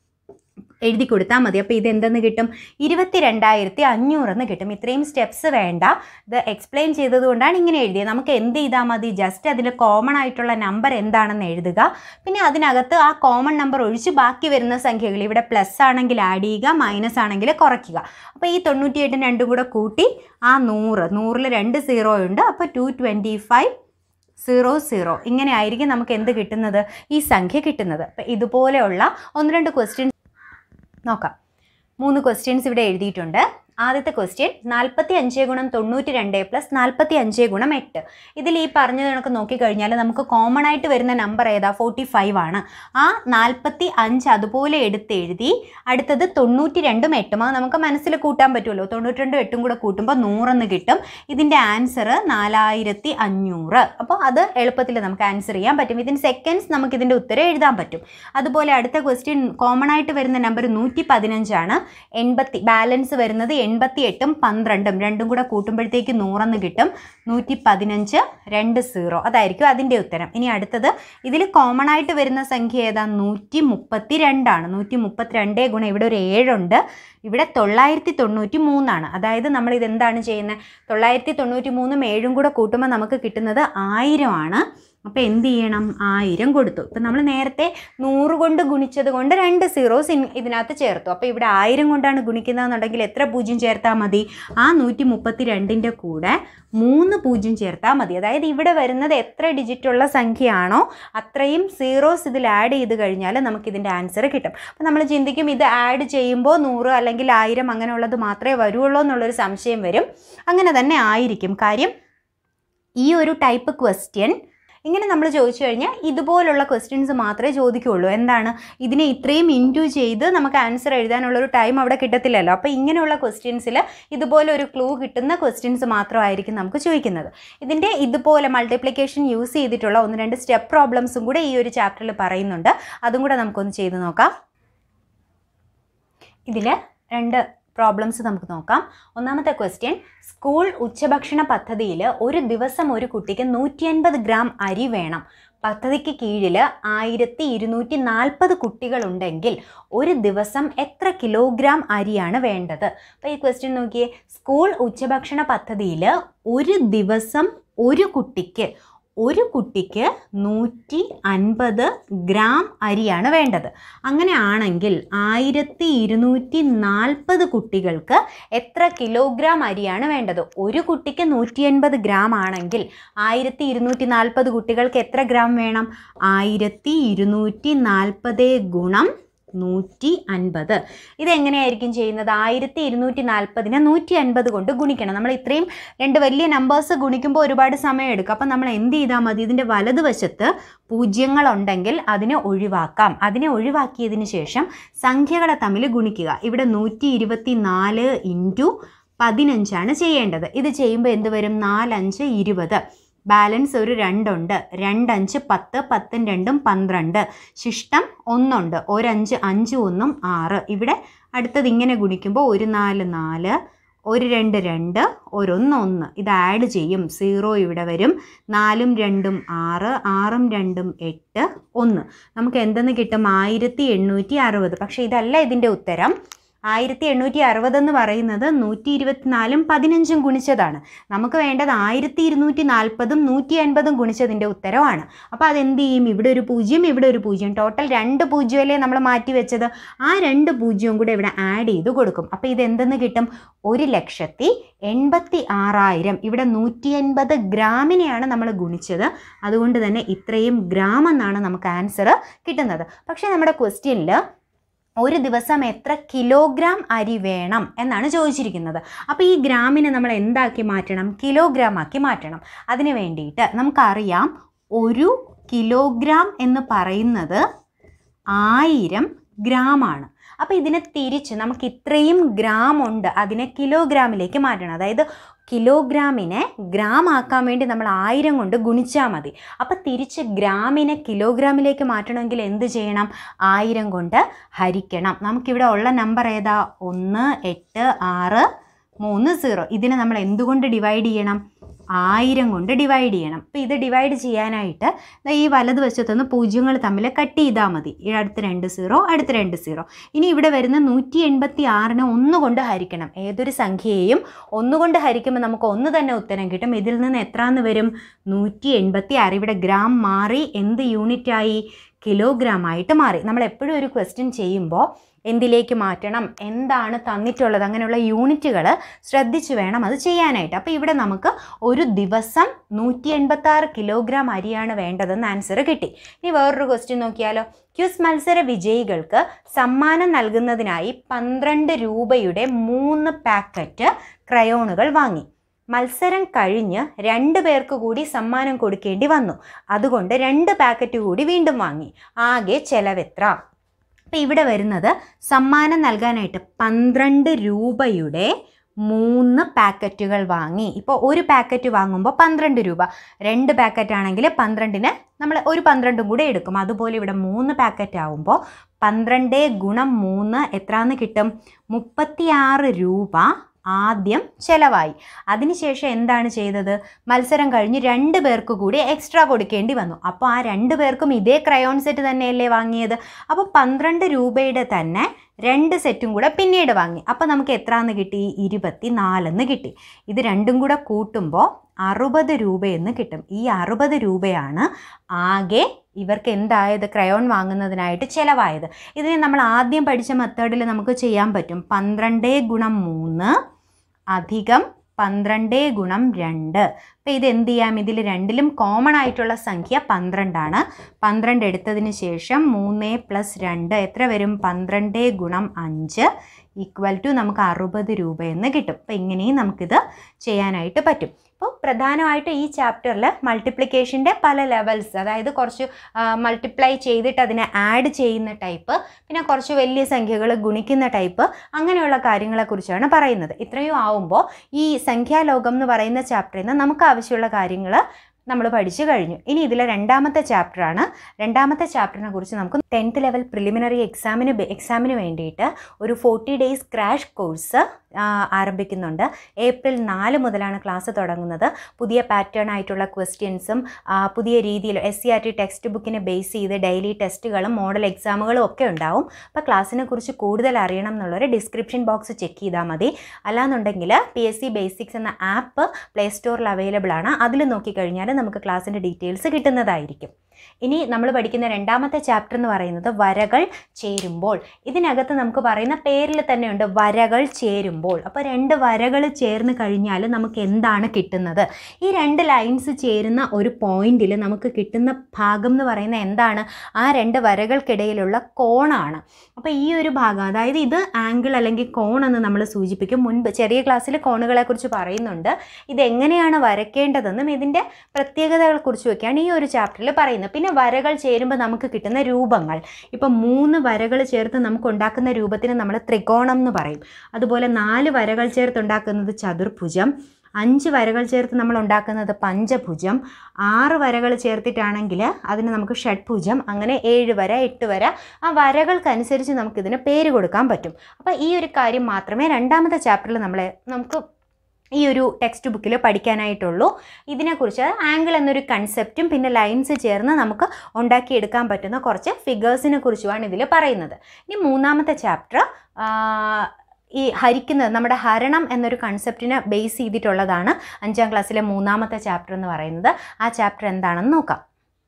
എഴുതി കൊടുത്താൽ മതി അപ്പോൾ ഇത് എന്തെന്ന് കിട്ടും ഇരുപത്തി രണ്ടായിരത്തി അഞ്ഞൂറെന്ന് കിട്ടും ഇത്രയും സ്റ്റെപ്സ് വേണ്ട ഇത് എക്സ്പ്ലെയിൻ ചെയ്തതുകൊണ്ടാണ് ഇങ്ങനെ എഴുതിയത് നമുക്ക് എന്ത് ചെയ്താൽ മതി ജസ്റ്റ് അതിൽ കോമൺ ആയിട്ടുള്ള നമ്പർ എന്താണെന്ന് എഴുതുക പിന്നെ അതിനകത്ത് ആ കോമൺ നമ്പർ ഒഴിച്ച് ബാക്കി വരുന്ന സംഖ്യകൾ ഇവിടെ പ്ലസ് ആണെങ്കിൽ ആഡ് ചെയ്യുക മൈനസ് ആണെങ്കിൽ കുറയ്ക്കുക അപ്പോൾ ഈ തൊണ്ണൂറ്റിയെട്ടും രണ്ടും കൂടെ കൂട്ടി ആ നൂറ് നൂറിൽ രണ്ട് സീറോ ഉണ്ട് അപ്പോൾ two twenty five zero zero ഇങ്ങനെ ആയിരിക്കും നമുക്ക് എന്ത് കിട്ടുന്നത് ഈ സംഖ്യ കിട്ടുന്നത് അപ്പം ഇതുപോലെയുള്ള ഒന്ന് രണ്ട് ക്വസ്റ്റ്യൻ നോക്കാം മൂന്ന് ക്വസ്റ്റ്യൻസ് ഇവിടെ എഴുതിയിട്ടുണ്ട് ആദ്യത്തെ ക്വസ്റ്റ്യൻ നാൽപ്പത്തി അഞ്ച് ഗുണം തൊണ്ണൂറ്റി രണ്ട് പ്ലസ് നാൽപ്പത്തി അഞ്ച് ഗുണം എട്ട് ഇതിൽ ഈ പറഞ്ഞത് കണക്ക് നോക്കിക്കഴിഞ്ഞാൽ നമുക്ക് കോമൺ ആയിട്ട് വരുന്ന നമ്പർ ഏതാ ഫോർട്ടി ഫൈവ് ആണ് ആ നാൽപ്പത്തി അഞ്ച് അതുപോലെ എടുത്ത് എഴുതി അടുത്തത് തൊണ്ണൂറ്റി രണ്ടും എട്ടും അത് നമുക്ക് മനസ്സിൽ കൂട്ടാൻ പറ്റുമല്ലോ തൊണ്ണൂറ്റി രണ്ടും എട്ടും കൂടെ കൂട്ടുമ്പോൾ നൂറെന്ന് കിട്ടും ഇതിൻ്റെ ആൻസർ നാലായിരത്തി അഞ്ഞൂറ് അപ്പോൾ അത് എളുപ്പത്തിൽ നമുക്ക് ആൻസർ ചെയ്യാൻ പറ്റും ഇതിന് സെക്കൻഡ്സ് നമുക്ക് ഇതിൻ്റെ ഉത്തരം എഴുതാൻ പറ്റും അതുപോലെ അടുത്ത ക്വസ്റ്റ്യൻ കോമൺ ആയിട്ട് വരുന്ന നമ്പർ നൂറ്റി പതിനഞ്ചാണ് എൺപത്തി ബാലൻസ് വരുന്നത് എൺപത്തി എട്ടും പന്ത്രണ്ടും രണ്ടും കൂടെ കൂട്ടുമ്പോഴത്തേക്ക് നൂറെന്ന് കിട്ടും നൂറ്റി പതിനഞ്ച് രണ്ട് സീറോ അതായിരിക്കും അതിൻ്റെ ഉത്തരം ഇനി അടുത്തത് ഇതിൽ കോമൺ ആയിട്ട് വരുന്ന സംഖ്യ ഏതാ നൂറ്റി മുപ്പത്തി രണ്ടാണ് നൂറ്റി മുപ്പത്തി രണ്ടേ ഗുണം ഇവിടെ ഒരു ഏഴുണ്ട് ഇവിടെ തൊള്ളായിരത്തി തൊണ്ണൂറ്റി മൂന്നാണ് അതായത് നമ്മൾ ഇതെന്താണ് ചെയ്യുന്നത് തൊള്ളായിരത്തി തൊണ്ണൂറ്റി മൂന്നും ഏഴും കൂടെ കൂട്ടുമ്പോൾ നമുക്ക് കിട്ടുന്നത് ആയിരമാണ് അപ്പോൾ എന്ത് ചെയ്യണം ആയിരം കൊടുത്തു ഇപ്പം നമ്മൾ നേരത്തെ നൂറ് കൊണ്ട് ഗുണിച്ചത് കൊണ്ട് രണ്ട് സീറോസ് ഇതിനകത്ത് ചേർത്തു അപ്പോൾ ഇവിടെ ആയിരം കൊണ്ടാണ് ഗുണിക്കുന്നതെന്നുണ്ടെങ്കിൽ എത്ര പൂജ്യം ചേർത്താൽ മതി ആ നൂറ്റി മുപ്പത്തി രണ്ടിൻ്റെ കൂടെ മൂന്ന് പൂജ്യം ചേർത്താൽ മതി അതായത് ഇവിടെ വരുന്നത് എത്ര ഡിജിറ്റുള്ള സംഖ്യയാണോ അത്രയും സീറോസ് ഇതിൽ ആഡ് ചെയ്ത് കഴിഞ്ഞാൽ നമുക്കിതിൻ്റെ ആൻസർ കിട്ടും അപ്പോൾ നമ്മൾ ചിന്തിക്കും ഇത് ആഡ് ചെയ്യുമ്പോൾ നൂറ് അല്ലെങ്കിൽ ആയിരം അങ്ങനെയുള്ളത് മാത്രമേ വരുള്ളൂ എന്നുള്ളൊരു സംശയം വരും അങ്ങനെ തന്നെ ആയിരിക്കും കാര്യം ഈ ഒരു ടൈപ്പ് ക്വസ്റ്റ്യൻ ഇങ്ങനെ നമ്മൾ ചോദിച്ചു കഴിഞ്ഞാൽ ഇതുപോലുള്ള ക്വസ്റ്റ്യൻസ് മാത്രമേ ചോദിക്കുകയുള്ളൂ എന്താണ് ഇതിനെ ഇത്രയും ഇൻറ്റു ചെയ്ത് നമുക്ക് ആൻസർ എഴുതാനുള്ളൊരു ടൈം അവിടെ കിട്ടത്തില്ലല്ലോ അപ്പോൾ ഇങ്ങനെയുള്ള ക്വസ്റ്റ്യൻസിൽ ഇതുപോലെ ഒരു ക്ലൂ കിട്ടുന്ന ക്വസ്റ്റ്യൻസ് മാത്രമായിരിക്കും നമുക്ക് ചോദിക്കുന്നത് ഇതിൻ്റെ ഇതുപോലെ മൾട്ടിപ്ലിക്കേഷൻ യൂസ് ചെയ്തിട്ടുള്ള ഒന്ന് രണ്ട് സ്റ്റെപ്പ് പ്രോബ്ലംസും കൂടെ ഈ ഒരു ചാപ്റ്ററിൽ പറയുന്നുണ്ട് അതും കൂടെ നമുക്കൊന്ന് ചെയ്ത് നോക്കാം ഇതിൽ രണ്ട് പ്രോബ്ലംസ് നമുക്ക് നോക്കാം ഒന്നാമത്തെ ക്വസ്റ്റ്യൻ സ്കൂൾ ഉച്ചഭക്ഷണ പദ്ധതിയിൽ ഒരു ദിവസം ഒരു കുട്ടിക്ക് നൂറ്റി അൻപത് ഗ്രാം അരി വേണം പദ്ധതിക്ക് കീഴിൽ ആയിരത്തി ഇരുന്നൂറ്റി നാൽപ്പത് കുട്ടികളുണ്ടെങ്കിൽ ഒരു ദിവസം എത്ര കിലോഗ്രാം അരിയാണ് വേണ്ടത് അപ്പോൾ ഈ ക്വസ്റ്റ്യൻ നോക്കിയേ സ്കൂൾ ഉച്ചഭക്ഷണ പദ്ധതിയിൽ ഒരു ദിവസം ഒരു കുട്ടിക്ക് ഒരു കുട്ടിക്ക് നൂറ്റി അൻപത് ഗ്രാം അരിയാണ് വേണ്ടത് അങ്ങനെ ആണെങ്കിൽ ആയിരത്തി ഇരുന്നൂറ്റി നാൽപ്പത് കുട്ടികൾക്ക് എത്ര കിലോഗ്രാം അരിയാണ് വേണ്ടത് ഒരു കുട്ടിക്ക് നൂറ്റി അൻപത് ഗ്രാം ആണെങ്കിൽ ആയിരത്തി ഇരുന്നൂറ്റി നാൽപ്പത് കുട്ടികൾക്ക് എത്ര ഗ്രാം വേണം ആയിരത്തി ഇരുന്നൂറ്റി നാൽപ്പത് ഗുണം നൂറ്റി അൻപത് ഇതെങ്ങനെയായിരിക്കും ചെയ്യുന്നത് ആയിരത്തി ഇരുന്നൂറ്റി നാൽപ്പതിനെ നൂറ്റി അൻപത് കൊണ്ട് ഗുണിക്കണം നമ്മൾ ഇത്രയും രണ്ട് വലിയ നമ്പേഴ്സ് ഗുണിക്കുമ്പോൾ ഒരുപാട് സമയം എടുക്കും അപ്പം നമ്മൾ എന്ത് ചെയ്താൽ മതി ഇതിൻ്റെ വലതുവശത്ത് പൂജ്യങ്ങളുണ്ടെങ്കിൽ അതിനെ ഒഴിവാക്കാം അതിനെ ഒഴിവാക്കിയതിന് ശേഷം സംഖ്യകളെ തമ്മിൽ ഗുണിക്കുക ഇവിടെ നൂറ്റി ഇരുപത്തി നാല് ഇൻറ്റു പതിനഞ്ചാണ് ചെയ്യേണ്ടത് ഇത് ചെയ്യുമ്പോൾ എന്ത് വരും നാലഞ്ച് ഇരുപത് ബാലൻസ് ഒരു രണ്ടുണ്ട് രണ്ടഞ്ച് പത്ത് പത്തും രണ്ടും പന്ത്രണ്ട് ശിഷ്ടം ഒന്നുണ്ട് ഒരഞ്ച് അഞ്ച് ഒന്നും ആറ് ഇവിടെ അടുത്തത് ഇങ്ങനെ ഗുണിക്കുമ്പോൾ ഒരു നാല് നാല് ഒരു രണ്ട് രണ്ട് ഒരൊന്ന് ഒന്ന് ഇത് ആഡ് ചെയ്യും സീറോ ഇവിടെ വരും നാലും രണ്ടും ആറ് ആറും രണ്ടും എട്ട് ഒന്ന് നമുക്ക് എന്തെന്ന് കിട്ടും ആയിരത്തി എണ്ണൂറ്റി അറുപത് പക്ഷേ ഇതല്ല ഇതിൻ്റെ ഉത്തരം ആയിരത്തി എണ്ണൂറ്റി അറുപത് എന്ന് പറയുന്നത് നൂറ്റി ഇരുപത്തിനാലും പതിനഞ്ചും ഗുണിച്ചതാണ് നമുക്ക് വേണ്ടത് ആയിരത്തി ഇരുന്നൂറ്റി നാൽപ്പതും നൂറ്റി അൻപതും ഗുണിച്ചതിൻ്റെ ഉത്തരവാണ് അപ്പോൾ അതെന്ത് ചെയ്യും ഇവിടെ ഒരു പൂജ്യം ഇവിടെ ഒരു പൂജ്യം ടോട്ടൽ രണ്ട് പൂജ്യമല്ലേ നമ്മൾ മാറ്റി വെച്ചത് ആ രണ്ട് പൂജ്യവും കൂടെ ഇവിടെ ആഡ് ചെയ്ത് കൊടുക്കും അപ്പോൾ ഇത് എന്തെന്ന് കിട്ടും ഒരു ലക്ഷത്തി എൺപത്തി ആറായിരം ഇവിടെ നൂറ്റി എൺപത് ഗ്രാമിനെയാണ് നമ്മൾ ഗുണിച്ചത് അതുകൊണ്ട് തന്നെ ഇത്രയും ഗ്രാം എന്നാണ് നമുക്ക് ആൻസർ കിട്ടുന്നത് പക്ഷേ നമ്മുടെ ക്വസ്റ്റ്യനിൽ ഒരു ദിവസം എത്ര കിലോഗ്രാം അരി വേണം എന്നാണ് ചോദിച്ചിരിക്കുന്നത് അപ്പോൾ ഈ ഗ്രാമിനെ നമ്മൾ എന്താക്കി മാറ്റണം കിലോഗ്രാം ആക്കി മാറ്റണം അതിന് വേണ്ടിയിട്ട് നമുക്കറിയാം ഒരു കിലോഗ്രാം എന്ന് പറയുന്നത് ആയിരം ഗ്രാമാണ് അപ്പോൾ ഇതിനെ തിരിച്ച് നമുക്ക് ഇത്രയും ഗ്രാം ഉണ്ട് അതിനെ കിലോഗ്രാമിലേക്ക് മാറ്റണം അതായത് കിലോഗ്രാമിനെ ഗ്രാം ആക്കാൻ വേണ്ടി നമ്മൾ ആയിരം കൊണ്ട് ഗുണിച്ചാൽ മതി അപ്പോൾ തിരിച്ച് ഗ്രാമിനെ കിലോഗ്രാമിലേക്ക് മാറ്റണമെങ്കിൽ എന്ത് ചെയ്യണം ആയിരം കൊണ്ട് ഹരിക്കണം നമുക്കിവിടെ ഉള്ള നമ്പർ ഏതാ ഒന്ന് എട്ട് ആറ് മൂന്ന് സീറോ ഇതിനെ നമ്മൾ എന്തുകൊണ്ട് ഡിവൈഡ് ചെയ്യണം ആയിരം കൊണ്ട് ഡിവൈഡ് ചെയ്യണം അപ്പോൾ ഇത് ഡിവൈഡ് ചെയ്യാനായിട്ട് ദാ ഈ വലതുവശത്തുനിന്ന് പൂജ്യങ്ങൾ തമ്മിൽ കട്ട് ചെയ്താൽ മതി ഈ അടുത്ത രണ്ട് സീറോ അടുത്ത രണ്ട് സീറോ ഇനി ഇവിടെ വരുന്ന നൂറ്റി എൺപത്തി ആറിന് ഒന്ന് കൊണ്ട് ഹരിക്കണം ഏതൊരു സംഖ്യയെയും ഒന്നുകൊണ്ട് ഹരിക്കുമ്പോൾ നമുക്ക് ഒന്ന് തന്നെ ഉത്തരം കിട്ടും ഇതിൽ നിന്ന് എത്രാന്ന് വരും നൂറ്റി എൺപത്തി ആറ് ഇവിടെ ഗ്രാം മാറി എന്ത് യൂണിറ്റായി കിലോഗ്രാം ആയിട്ട് മാറി നമ്മൾ എപ്പോഴും ഒരു ക്വസ്റ്റ്യൻ ചെയ്യുമ്പോൾ എന്തിലേക്ക് മാറ്റണം എന്താണ് തന്നിട്ടുള്ളത് അങ്ങനെയുള്ള യൂണിറ്റുകൾ ശ്രദ്ധിച്ച് വേണം അത് ചെയ്യാനായിട്ട് അപ്പോൾ ഇവിടെ നമുക്ക് ഒരു ദിവസം നൂറ്റി എൺപത്തി ആറ് കിലോഗ്രാം അരിയാണ് വേണ്ടതെന്ന് ആൻസർ കിട്ടി ഇനി വേറൊരു ക്വസ്റ്റ്യൻ നോക്കിയാലോ ക്യൂസ് മത്സര വിജയികൾക്ക് സമ്മാനം നൽകുന്നതിനായി പന്ത്രണ്ട് രൂപയുടെ മൂന്ന് പാക്കറ്റ് ക്രയോണുകൾ വാങ്ങി മത്സരം കഴിഞ്ഞ് രണ്ട് പേർക്ക് കൂടി സമ്മാനം കൊടുക്കേണ്ടി വന്നു അതുകൊണ്ട് രണ്ട് പാക്കറ്റ് കൂടി വീണ്ടും വാങ്ങി ആകെ ചെലവെത്ര അപ്പം ഇവിടെ വരുന്നത് സമ്മാനം നൽകാനായിട്ട് പന്ത്രണ്ട് രൂപയുടെ മൂന്ന് പാക്കറ്റുകൾ വാങ്ങി ഇപ്പോൾ ഒരു പാക്കറ്റ് വാങ്ങുമ്പോൾ പന്ത്രണ്ട് രൂപ രണ്ട് പാക്കറ്റ് ആണെങ്കിൽ പന്ത്രണ്ടിന് നമ്മൾ ഒരു പന്ത്രണ്ടും കൂടെ എടുക്കും അതുപോലെ ഇവിടെ മൂന്ന് പാക്കറ്റ് ആവുമ്പോൾ പന്ത്രണ്ട് ഗുണം മൂന്ന് എത്രയെന്ന് കിട്ടും മുപ്പത്തിയാറ് രൂപ ആദ്യം ചെലവായി അതിനുശേഷം എന്താണ് ചെയ്തത് മത്സരം കഴിഞ്ഞ് രണ്ട് പേർക്ക് കൂടി എക്സ്ട്രാ കൊടുക്കേണ്ടി വന്നു അപ്പോൾ ആ രണ്ട് പേർക്കും ഇതേ ക്രയോൺ സെറ്റ് തന്നെയല്ലേ വാങ്ങിയത് അപ്പോൾ പന്ത്രണ്ട് രൂപയുടെ തന്നെ രണ്ട് സെറ്റും കൂടെ പിന്നീട് വാങ്ങി അപ്പോൾ നമുക്ക് എത്രയെന്ന് കിട്ടി ഇരുപത്തി നാലെന്ന് കിട്ടി ഇത് രണ്ടും കൂടെ കൂട്ടുമ്പോൾ അറുപത് രൂപയെന്ന് കിട്ടും ഈ അറുപത് രൂപയാണ് ആകെ ഇവർക്ക് എന്തായത് ക്രയോൺ വാങ്ങുന്നതിനായിട്ട് ചിലവായത് ഇതിനെ നമ്മൾ ആദ്യം പഠിച്ച മെത്തേഡിൽ നമുക്ക് ചെയ്യാൻ പറ്റും പന്ത്രണ്ട് ഗുണം മൂന്ന് അധികം പന്ത്രണ്ട് ഗുണം രണ്ട് അപ്പോൾ ഇത് എന്ത് ചെയ്യാം ഇതിൽ രണ്ടിലും കോമൺ ആയിട്ടുള്ള സംഖ്യ പന്ത്രണ്ടാണ് പന്ത്രണ്ട് എടുത്തതിന് ശേഷം മൂന്ന് പ്ലസ് രണ്ട് എത്ര വരും പന്ത്രണ്ട് ഗുണം അഞ്ച് ഈക്വൽ ടു നമുക്ക് അറുപത് രൂപയെന്ന് കിട്ടും അപ്പോൾ ഇങ്ങനെയും നമുക്കിത് ചെയ്യാനായിട്ട് പറ്റും അപ്പോൾ പ്രധാനമായിട്ട് ഈ ചാപ്റ്ററിൽ മൾട്ടിപ്ലിക്കേഷൻ്റെ പല ലെവൽസ് അതായത് കുറച്ച് മൾട്ടിപ്ലൈ ചെയ്തിട്ട് അതിനെ ആഡ് ചെയ്യുന്ന ടൈപ്പ് പിന്നെ കുറച്ച് വലിയ സംഖ്യകൾ ഗുണിക്കുന്ന ടൈപ്പ് അങ്ങനെയുള്ള കാര്യങ്ങളെക്കുറിച്ചാണ് പറയുന്നത് ഇത്രയും ആവുമ്പോൾ ഈ സംഖ്യാലോകം എന്ന് പറയുന്ന ചാപ്റ്ററിൽ നിന്ന് നമുക്ക് ആവശ്യമുള്ള കാര്യങ്ങൾ നമ്മൾ പഠിച്ചു കഴിഞ്ഞു ഇനി ഇതിലെ രണ്ടാമത്തെ ചാപ്റ്ററാണ് രണ്ടാമത്തെ ചാപ്റ്ററിനെ കുറിച്ച് നമുക്ക് ടെൻത്ത് ലെവൽ പ്രിലിമിനറി എക്സാമിന് എക്സാമിന് വേണ്ടിയിട്ട് ഒരു ഫോർട്ടി ഡേയ്സ് ക്രാഷ് കോഴ്സ് ആരംഭിക്കുന്നുണ്ട് ഏപ്രിൽ നാല് മുതലാണ് ക്ലാസ് തുടങ്ങുന്നത് പുതിയ പാറ്റേൺ ആയിട്ടുള്ള ക്വസ്റ്റ്യൻസും പുതിയ രീതിയിൽ S C R T text ബുക്കിനെ ബേസ് ചെയ്ത് ഡെയിലി ടെസ്റ്റുകളും മോഡൽ എക്സാമുകളും ഒക്കെ ഉണ്ടാവും അപ്പോൾ ക്ലാസ്സിനെ കുറിച്ച് കൂടുതൽ അറിയണം എന്നുള്ളൊരു ഡിസ്ക്രിപ്ഷൻ ബോക്സ് ചെക്ക് ചെയ്താൽ മതി അല്ലാന്നുണ്ടെങ്കിൽ പി എസ് സി ബേസിക്സ് എന്ന ആപ്പ് പ്ലേ സ്റ്റോറിൽ അവൈലബിൾ ആണ് അതിൽ നോക്കിക്കഴിഞ്ഞാൽ നമുക്ക് ക്ലാസ്സിൻ്റെ ഡീറ്റെയിൽസ് കിട്ടുന്നതായിരിക്കും ഇനി നമ്മൾ പഠിക്കുന്ന രണ്ടാമത്തെ ചാപ്റ്റർ എന്ന് പറയുന്നത് വരകൾ ചേരുമ്പോൾ ഇതിനകത്ത് നമുക്ക് പറയുന്ന പേരിൽ തന്നെയുണ്ട് വരകൾ ചേരുമ്പോൾ അപ്പോൾ രണ്ട് വരകൾ ചേർന്ന് കഴിഞ്ഞാൽ നമുക്ക് എന്താണ് കിട്ടുന്നത് ഈ രണ്ട് ലൈൻസ് ചേരുന്ന ഒരു പോയിന്റിൽ നമുക്ക് കിട്ടുന്ന ഭാഗം എന്ന് പറയുന്നത് എന്താണ് ആ രണ്ട് വരകൾക്കിടയിലുള്ള കോണാണ് അപ്പോൾ ഈ ഒരു ഭാഗം അതായത് ഇത് ആംഗിൾ അല്ലെങ്കിൽ കോൺ എന്ന് നമ്മൾ സൂചിപ്പിക്കും മുൻപ് ചെറിയ ക്ലാസ്സിൽ കോണുകളെക്കുറിച്ച് പറയുന്നുണ്ട് ഇതെങ്ങനെയാണ് വരയ്ക്കേണ്ടതെന്നും ഇതിൻ്റെ പ്രത്യേകതകളെക്കുറിച്ചും ഒക്കെയാണ് ഈ ഒരു ചാപ്റ്ററിൽ പറയുന്നത് പിന്നെ വരകൾ ചേരുമ്പോൾ നമുക്ക് കിട്ടുന്ന രൂപങ്ങൾ ഇപ്പം മൂന്ന് വരകൾ ചേർത്ത് നമുക്ക് ഉണ്ടാക്കുന്ന രൂപത്തിന് നമ്മൾ ത്രികോണം എന്ന് പറയും അതുപോലെ നാല് വരകൾ ചേർത്ത് ഉണ്ടാക്കുന്നത് ചതുർഭുജം അഞ്ച് വരകൾ ചേർത്ത് നമ്മൾ ഉണ്ടാക്കുന്നത് പഞ്ചഭുജം ആറ് വരകൾ ചേർത്തിട്ടാണെങ്കിൽ അതിന് നമുക്ക് ഷഡ്ഭുജം അങ്ങനെ ഏഴ് വര എട്ട് വര ആ വരകൾക്കനുസരിച്ച് നമുക്കിതിന് പേര് കൊടുക്കാൻ പറ്റും അപ്പോൾ ഈ ഒരു കാര്യം മാത്രമേ രണ്ടാമത്തെ ചാപ്റ്ററിൽ നമ്മളെ നമുക്ക് ഈ ഒരു ടെക്സ്റ്റ് ബുക്കിൽ പഠിക്കാനായിട്ടുള്ളൂ ഇതിനെക്കുറിച്ച് ആംഗിൾ എന്നൊരു കൺസെപ്റ്റും പിന്നെ ലൈൻസ് ചേർന്ന് നമുക്ക് ഉണ്ടാക്കിയെടുക്കാൻ പറ്റുന്ന കുറച്ച് ഫിഗേഴ്സിനെ കുറിച്ചുമാണ് ഇതിൽ പറയുന്നത് ഇനി മൂന്നാമത്തെ ചാപ്റ്റർ ഈ ഹരിക്കുന്നത് നമ്മുടെ ഹരണം എന്നൊരു കൺസെപ്റ്റിനെ ബേസ് ചെയ്തിട്ടുള്ളതാണ് അഞ്ചാം ക്ലാസ്സിലെ മൂന്നാമത്തെ ചാപ്റ്റർ എന്ന് പറയുന്നത് ആ ചാപ്റ്റർ എന്താണെന്ന് നോക്കാം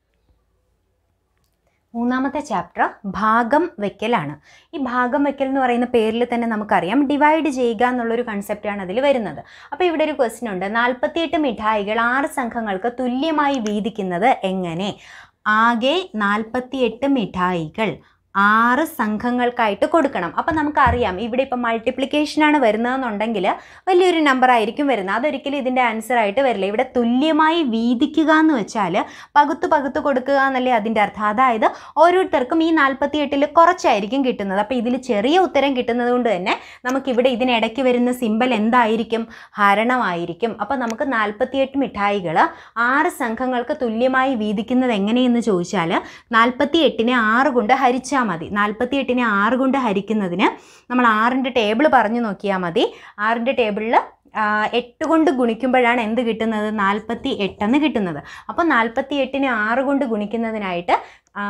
മൂന്നാമത്തെ ചാപ്റ്റർ ഭാഗം വെക്കലാണ് ഈ ഭാഗം വെക്കൽ എന്ന് പറയുന്ന പേരിൽ തന്നെ നമുക്കറിയാം ഡിവൈഡ് ചെയ്യുക എന്നുള്ളൊരു കൺസെപ്റ്റാണ് അതിൽ വരുന്നത് അപ്പോൾ ഇവിടെ ഒരു ക്വസ്റ്റ്യൻ ഉണ്ട് നാൽപ്പത്തിയെട്ട് മിഠായികൾ ആറ് സംഘങ്ങൾക്ക് തുല്യമായി വീതിക്കുന്നത് എങ്ങനെ ആകെ നാൽപ്പത്തിയെട്ട് മിഠായികൾ ആറ് സംഘങ്ങൾക്കായിട്ട് കൊടുക്കണം അപ്പം നമുക്കറിയാം ഇവിടെ ഇപ്പം മൾട്ടിപ്ലിക്കേഷനാണ് വരുന്നതെന്നുണ്ടെങ്കിൽ വലിയൊരു നമ്പർ ആയിരിക്കും വരുന്നത് അതൊരിക്കലും ഇതിൻ്റെ ആൻസർ ആയിട്ട് വരില്ല ഇവിടെ തുല്യമായി വീതിക്കുക എന്ന് വെച്ചാൽ പകുത്ത് പകുത്ത് കൊടുക്കുക എന്നല്ലേ അതിൻ്റെ അർത്ഥം അതായത് ഓരോരുത്തർക്കും ഈ നാൽപ്പത്തി എട്ടിൽ കുറച്ചായിരിക്കും കിട്ടുന്നത് അപ്പോൾ ഇതിൽ ചെറിയ ഉത്തരം കിട്ടുന്നത് കൊണ്ട് തന്നെ നമുക്കിവിടെ ഇതിനിടയ്ക്ക് വരുന്ന സിമ്പൽ എന്തായിരിക്കും ഹരണമായിരിക്കും അപ്പോൾ നമുക്ക് നാൽപ്പത്തിയെട്ട് മിഠായികൾ ആറ് സംഘങ്ങൾക്ക് തുല്യമായി വീതിക്കുന്നത് എങ്ങനെയെന്ന് ചോദിച്ചാൽ നാൽപ്പത്തി എട്ടിനെ ആറ് കൊണ്ട് ഹരിച്ചാൽ മതി നാൽപ്പത്തി എട്ടിനെ ആറ് കൊണ്ട് ഹരിക്കുന്നതിന് നമ്മൾ ആറിൻ്റെ ടേബിൾ പറഞ്ഞു നോക്കിയാൽ മതി ആറിൻ്റെ ടേബിളിൽ എട്ട് കൊണ്ട് ഗുണിക്കുമ്പോഴാണ് എന്ത് കിട്ടുന്നത് നാൽപ്പത്തി എട്ടെന്ന് കിട്ടുന്നത് അപ്പോൾ നാൽപ്പത്തി എട്ടിനെ ആറ് കൊണ്ട് ഗുണിക്കുന്നതിനായിട്ട് ആ,